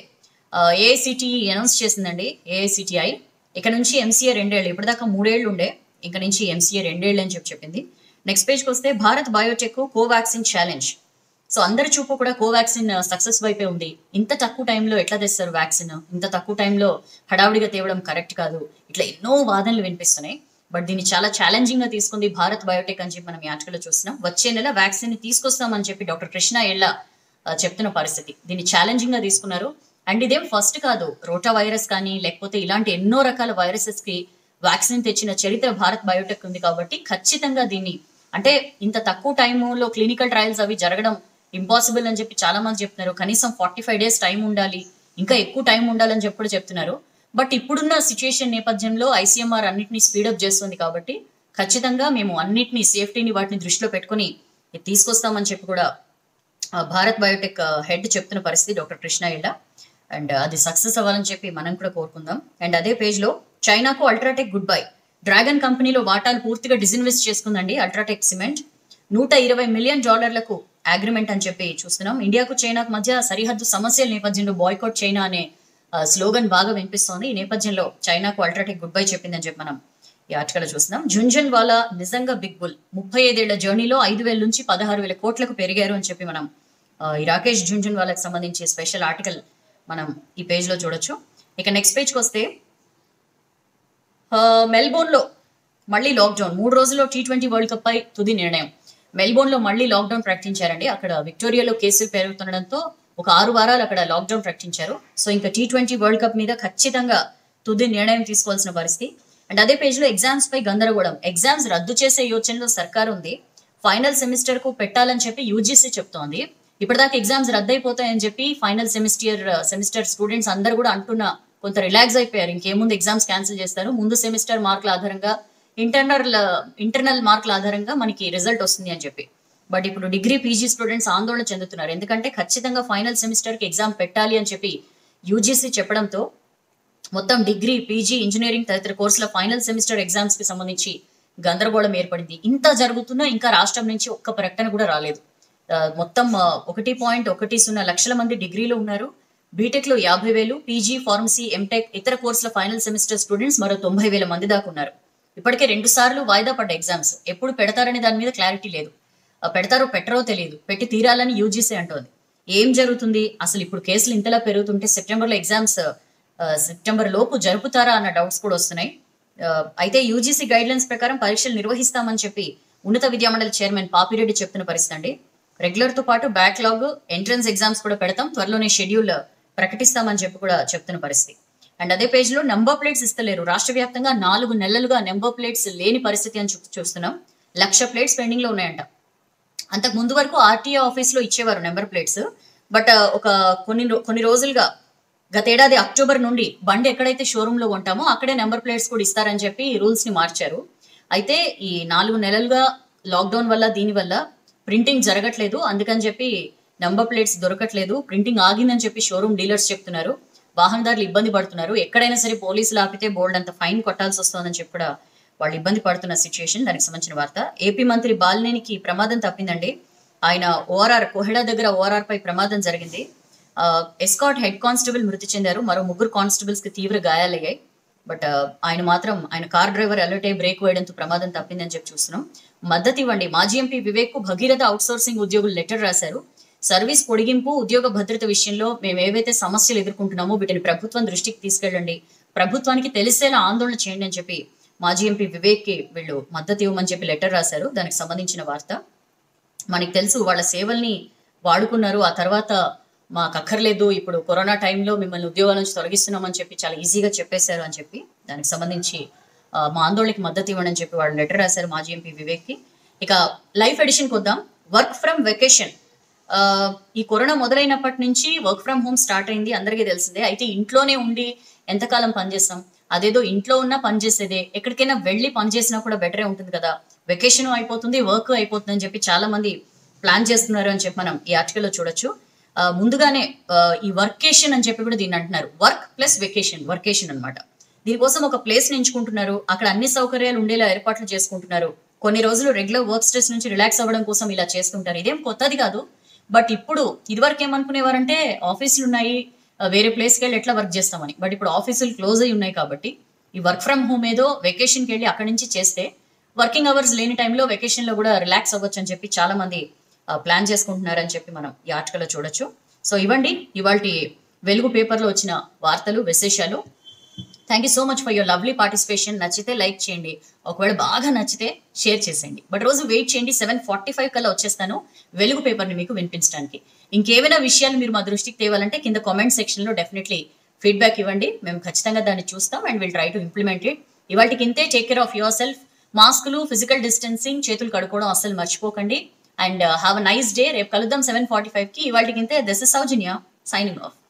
ఏఐసిటిఈ అనౌన్స్ చేసిందండి ఏఐసిటిఐ ఇక నుంచి ఎంసీఏ రెండేళ్ళు ఇప్పటిదాకా మూడేళ్లు ఉండే ఇక నుంచి ఎంసీఏ రెండేళ్ళు అని చెప్పి చెప్పింది నెక్స్ట్ పేజ్కి వస్తే Bharat biotech Covaxin challenge so అందరి చూపు కూడా కోవాక్సిన్ సక్సెస్ వైపే ఉంది ఇంత తక్కువ టైంలో ఎట్లా తెస్తారు వ్యాక్సిన్ ఇంత తక్కువ టైంలో హడావుడిగా తేవడం కరెక్ట్ కాదు ఇట్లా ఎన్నో వాదనలు వినిపిస్తున్నాయి బట్ దీన్ని చాలా ఛాలెంజింగ్ గా తీసుకుంది భారత్ బయోటెక్ అని చెప్పి మనం ఈ ఆర్టికల్లో చూస్తున్నాం వచ్చే నెల వ్యాక్సిన్ తీసుకొస్తామని చెప్పి డాక్టర్ కృష్ణ ఎళ్ళ ఆ, చెప్తున్న పరిస్థితి దీన్ని ఛాలెంజింగ్ గా తీసుకున్నారు అండ్ ఇదేం ఫస్ట్ కాదు రోటా వైరస్ కానీ లేకపోతే ఇలాంటి ఎన్నో రకాల వైరసెస్ కి వ్యాక్సిన్ తెచ్చిన చరిత్ర భారత్ బయోటెక్ ఉంది కాబట్టి ఖచ్చితంగా దీన్ని అంటే ఇంత తక్కువ టైంలో క్లినికల్ ట్రయల్స్ అవి జరగడం ఇంపాసిబుల్ అని చెప్పి చాలా మంది చెప్తున్నారు కనీసం ఫార్టీ ఫైవ్ డేస్ టైం ఉండాలి ఇంకా ఎక్కువ టైం ఉండాలని చెప్పి కూడా చెప్తున్నారు బట్ ఇప్పుడున్న సిచ్యుయేషన్ నేపథ్యంలో ఐసీఎంఆర్ అన్నిటిని స్పీడప్ చేస్తుంది కాబట్టి ఖచ్చితంగా మేము అన్నిటిని సేఫ్టీని వాటిని దృష్టిలో పెట్టుకుని ఇది తీసుకొస్తామని చెప్పి కూడా ఆ, భారత్ బయోటెక్ హెడ్ చెప్తున్న పరిస్థితి డాక్టర్ కృష్ణ ఇళ్ళ అండ్ అది సక్సెస్ అవ్వాలని చెప్పి మనం కూడా కోరుకుందాం అండ్ అదే పేజ్ లో చైనాకు అల్ట్రాటెక్ గుడ్ బై డ్రాగన్ కంపెనీలో వాటాలు పూర్తిగా డిజిన్వెస్ట్ చేసుకుందండి అల్ట్రాటెక్ సిమెంట్ నూట ఇరవై మిలియన్ డాలర్లకు అగ్రిమెంట్ అని చెప్పి చూస్తున్నాం ఇండియాకు చైనాకు మధ్య సరిహద్దు సమస్యల నేపథ్యంలో బాయ్కాట్ చైనా అనే స్లోగన్ బాగా వినిపిస్తోంది ఈ నేపథ్యంలో చైనాకు అల్ట్రాటెక్ గుడ్ బై చెప్పిందని చెప్పి మనం ఈ ఆర్టికల్ చూస్తున్నాం జుంజన్ వాలా నిజంగా బిగ్ బుల్ ముప్పై ఐదేళ్ల జర్నీలో ఐదు వేల నుంచి పదహారు వేల కోట్లకు పెరిగారు అని చెప్పి మనం ఆ, ఈ రాకేష్ జుంజన్ వాళ్ళకి సంబంధించి స్పెషల్ ఆర్టికల్ మనం ఈ పేజ్ లో చూడొచ్చు ఇక నెక్స్ట్ పేజ్కి వస్తే ఆ, మెల్బోర్న్లో మళ్ళీ లాక్డౌన్ మూడు రోజుల్లో టీ ట్వంటీ వరల్డ్ కప్ పై తుది నిర్ణయం మెల్బోర్న్లో మళ్ళీ లాక్డౌన్ ప్రకటించారండి అక్కడ విక్టోరియాలో కేసులు పెరుగుతుండడంతో ఒక ఆరు వారాలు అక్కడ లాక్డౌన్ ప్రకటించారు సో ఇంకా టీ ట్వంటీ వరల్డ్ కప్ మీద ఖచ్చితంగా తుది నిర్ణయం తీసుకోవాల్సిన పరిస్థితి అండ్ అదే పేజ్లో ఎగ్జామ్స్ పై గందరగోళం ఎగ్జామ్స్ రద్దు చేసే యోచనలో సర్కార్ ఉంది ఫైనల్ సెమిస్టర్ కు పెట్టాలని చెప్పి యూజీసీ చెప్తోంది ఇప్పటిదాకా ఎగ్జామ్స్ రద్దయిపోతాయని చెప్పి ఫైనల్ సెమిస్టర్ సెమిస్టర్ స్టూడెంట్స్ అందరూ కూడా అంటున్న కొంత రిలాక్స్ అయిపోయారు ఇంకేముందు ఎగ్జామ్స్ క్యాన్సిల్ చేస్తారు ముందు సెమిస్టర్ మార్కుల ఆధారంగా ఇంటర్నల్ ఇంటర్నల్ మార్కుల ఆధారంగా మనకి రిజల్ట్ వస్తుంది అని చెప్పి బట్ ఇప్పుడు డిగ్రీ పీజీ స్టూడెంట్స్ ఆందోళన చెందుతున్నారు ఎందుకంటే ఖచ్చితంగా ఫైనల్ సెమిస్టర్ కి ఎగ్జామ్ పెట్టాలి అని చెప్పి యూజీసీ చెప్పడంతో మొత్తం డిగ్రీ పీజీ ఇంజనీరింగ్ తదితర కోర్సుల ఫైనల్ సెమిస్టర్ ఎగ్జామ్స్ కి సంబంధించి గందరగోళం ఏర్పడింది ఇంత జరుగుతున్నా ఇంకా రాష్ట్రం నుంచి ఒక్క ప్రకటన కూడా రాలేదు ఆ, మొత్తం ఆ, ఒకటి పాయింట్ ఒకటి సున్నా లక్షల మంది డిగ్రీలో ఉన్నారు బీటెక్ లో యాభై వేలు పీజీ ఫార్మసీ ఎంటెక్ ఇతర కోర్సుల ఫైనల్ సెమిస్టర్ స్టూడెంట్స్ మరో తొంభై వేల మంది దాకా ఉన్నారు ఇప్పటికే రెండు సార్లు వాయిదా పడ్డ ఎగ్జామ్స్ ఎప్పుడు పెడతారనే దాని మీద క్లారిటీ లేదు ఆ, పెడతారో పెట్టరో తెలియదు పెట్టి తీరాలని యూజీసీ అంటోంది ఏం జరుగుతుంది అసలు ఇప్పుడు కేసులు ఇంతలా పెరుగుతుంటే సెప్టెంబర్లో ఎగ్జామ్స్ ఆ, సెప్టెంబర్ లోపు జరుపుతారా అన్న డౌట్స్ కూడా వస్తున్నాయి ఆ, అయితే యూజీసీ గైడ్ లైన్స్ ప్రకారం పరీక్షలు నిర్వహిస్తామని చెప్పి ఉన్నత విద్యామండలి చైర్మన్ పాపిరెడ్డి చెప్తున్న పరిస్థితి అండి రెగ్యులర్ తో పాటు బ్యాక్లాగ్ ఎంట్రన్స్ ఎగ్జామ్స్ కూడా పెడతాం త్వరలోనే షెడ్యూల్ ప్రకటిస్తామని చెప్పి కూడా చెప్తున్న పరిస్థితి అండ్ అదే పేజ్ లో నెంబర్ ప్లేట్స్ ఇస్తలేరు రాష్ట్ర వ్యాప్తంగా నాలుగు నెలలుగా నెంబర్ ప్లేట్స్ లేని పరిస్థితి అని చూ- చూస్తున్నాం లక్ష ప్లేట్స్ పెండింగ్ లో ఉన్నాయంట అంతకు ముందు వరకు ఆర్టీఏ ఆఫీస్ లో ఇచ్చేవారు నెంబర్ ప్లేట్స్ బట్ ఒక కొన్ని రో- కొన్ని రోజులుగా గతేడాది అక్టోబర్ నుండి బండి ఎక్కడైతే షోరూమ్ లో కొంటామో అక్కడే నెంబర్ ప్లేట్స్ కూడా ఇస్తారని చెప్పి రూల్స్ ని మార్చారు అయితే ఈ నాలుగు నెలలుగా లాక్డౌన్ వల్ల దీని వల్ల ప్రింటింగ్ జరగట్లేదు అందుకని చెప్పి నెంబర్ ప్లేట్స్ దొరకట్లేదు ప్రింటింగ్ ఆగిందని చెప్పి షోరూమ్ డీలర్స్ చెప్తున్నారు వాహనదారులు ఇబ్బంది పడుతున్నారు ఎక్కడైనా సరే పోలీసులు ఆపితే బోల్డ్ అంత ఫైన్ కొట్టాల్సి వస్తుందని చెప్పి కూడా వాళ్ళు ఇబ్బంది పడుతున్న సిచ్యుయేషన్ దానికి సంబంధించిన వార్త ఏపీ మంత్రి బాలినేనికి ప్రమాదం తప్పిందండి ఆయన ఓఆర్ఆర్ కోహెడా దగ్గర ఓఆర్ఆర్ పై ప్రమాదం జరిగింది ఆ, ఎస్కాట్ హెడ్ కానిస్టేబుల్ మృతి చెందారు మరో ముగ్గురు కానిస్టేబుల్స్ కి తీవ్ర గాయాలయ్యాయి బట్ ఆ, ఆయన మాత్రం ఆయన కార్ డ్రైవర్ అలర్ట్ అయి బ్రేక్ వేయడంతో ప్రమాదం తప్పిందని చెప్పి చూస్తున్నాం మద్దతు ఇవ్వండి మాజీ ఎంపీ వివేక్ కు భగీరథ అవుట్సోర్సింగ్ ఉద్యోగులు లెటర్ రాశారు సర్వీస్ పొడిగింపు ఉద్యోగ భద్రత విషయంలో మేము ఏవైతే సమస్యలు ఎదుర్కొంటున్నామో వీటిని ప్రభుత్వం దృష్టికి తీసుకెళ్ళండి ప్రభుత్వానికి తెలిసేలా ఆందోళన చేయండి అని చెప్పి మాజీ ఎంపీ వివేక్ కి వీళ్ళు మద్దతు ఇవ్వమని చెప్పి లెటర్ రాశారు దానికి సంబంధించిన వార్త మనకి తెలుసు వాళ్ళ సేవల్ని వాడుకున్నారు ఆ తర్వాత మాకు అక్కర్లేదు ఇప్పుడు కరోనా టైంలో మిమ్మల్ని ఉద్యోగాల నుంచి తొలగిస్తున్నామని చెప్పి చాలా ఈజీగా చెప్పేశారు అని చెప్పి దానికి సంబంధించి ఆ, మా ఆందోళనకి మద్దతు ఇవ్వండి అని చెప్పి వాళ్ళు లెటర్ రాశారు మాజీ ఎంపీ వివేక్కి ఇక లైఫ్ ఎడిషన్కి వద్దాం వర్క్ ఫ్రమ్ వెకేషన్ ఈ కరోనా మొదలైనప్పటి నుంచి వర్క్ ఫ్రమ్ హోమ్ స్టార్ట్ అయింది అందరికీ తెలిసిందే అయితే ఇంట్లోనే ఉండి ఎంతకాలం పనిచేస్తాం అదేదో ఇంట్లో ఉన్నా పని చేసేదే ఎక్కడికైనా వెళ్ళి పని చేసినా కూడా బెటరే ఉంటుంది కదా వెకేషన్ అయిపోతుంది వర్క్ అయిపోతుంది అని చెప్పి చాలా మంది ప్లాన్ చేస్తున్నారు అని చెప్పి మనం ఈ ఆర్టికల్లో చూడొచ్చు ఆ, ముందుగానే ఆ, ఈ వర్కేషన్ అని చెప్పి కూడా దీన్ని అంటున్నారు వర్క్ ప్లస్ వెకేషన్ వర్కేషన్ అన్నమాట దీనికోసం ఒక ప్లేస్ ఎంచుకుంటున్నారు అక్కడ అన్ని సౌకర్యాలు ఉండేలా ఏర్పాట్లు చేసుకుంటున్నారు కొన్ని రోజులు రెగ్యులర్ వర్క్ స్ట్రెస్ నుంచి రిలాక్స్ అవ్వడం కోసం ఇలా చేస్తుంటారు ఇదేం కొత్తది కాదు బట్ ఇప్పుడు ఇదివరకు ఏమనుకునేవారంటే ఆఫీసులు ఉన్నాయి ఆ, వేరే ప్లేస్కి వెళ్ళి ఎట్లా వర్క్ చేస్తామని బట్ ఇప్పుడు ఆఫీసులు క్లోజ్ అయి ఉన్నాయి కాబట్టి ఈ వర్క్ ఫ్రమ్ హోమ్ ఏదో వెకేషన్కి వెళ్ళి అక్కడి నుంచి చేస్తే వర్కింగ్ అవర్స్ లేని టైంలో వెకేషన్ లో కూడా రిలాక్స్ అవ్వచ్చు అని చెప్పి చాలా మంది ప్లాన్ చేసుకుంటున్నారని చెప్పి మనం ఈ ఆర్టికల్లో చూడొచ్చు సో ఇవ్వండి ఇవాళ వెలుగు పేపర్లో వచ్చిన వార్తలు విశేషాలు thank you so much for your lovely participation నచ్చితే లైక్ చేయండి ఒకవేళ బాగా నచ్చితే షేర్ చేసేయండి బట్ రోజు వెయిట్ చేయండి సెవెన్ ఫార్టీ ఫైవ్ కల్లా వచ్చేస్తాను వెలుగు పేపర్ని మీకు వినిపించడానికి ఇంకేమైనా విషయాలు మీరు మా దృష్టికి తేవాలంటే కింద కామెంట్ సెక్షన్లో డెఫినెట్లీ ఫీడ్బ్యాక్ ఇవ్వండి మేము ఖచ్చితంగా దాన్ని చూస్తాం and will try to implement it ఇవాటికి ఇంతే take care of yourself మాస్కులు ఫిజికల్ డిస్టెన్సింగ్ చేతులు కడుక్కోవడం అస్సలు మర్చిపోకండి and have a nice day రేపు కలుద్దాం సెవెన్ ఫార్టీ ఫైవ్కి ఇవాటికి ఇంతే this is Soujanya signing of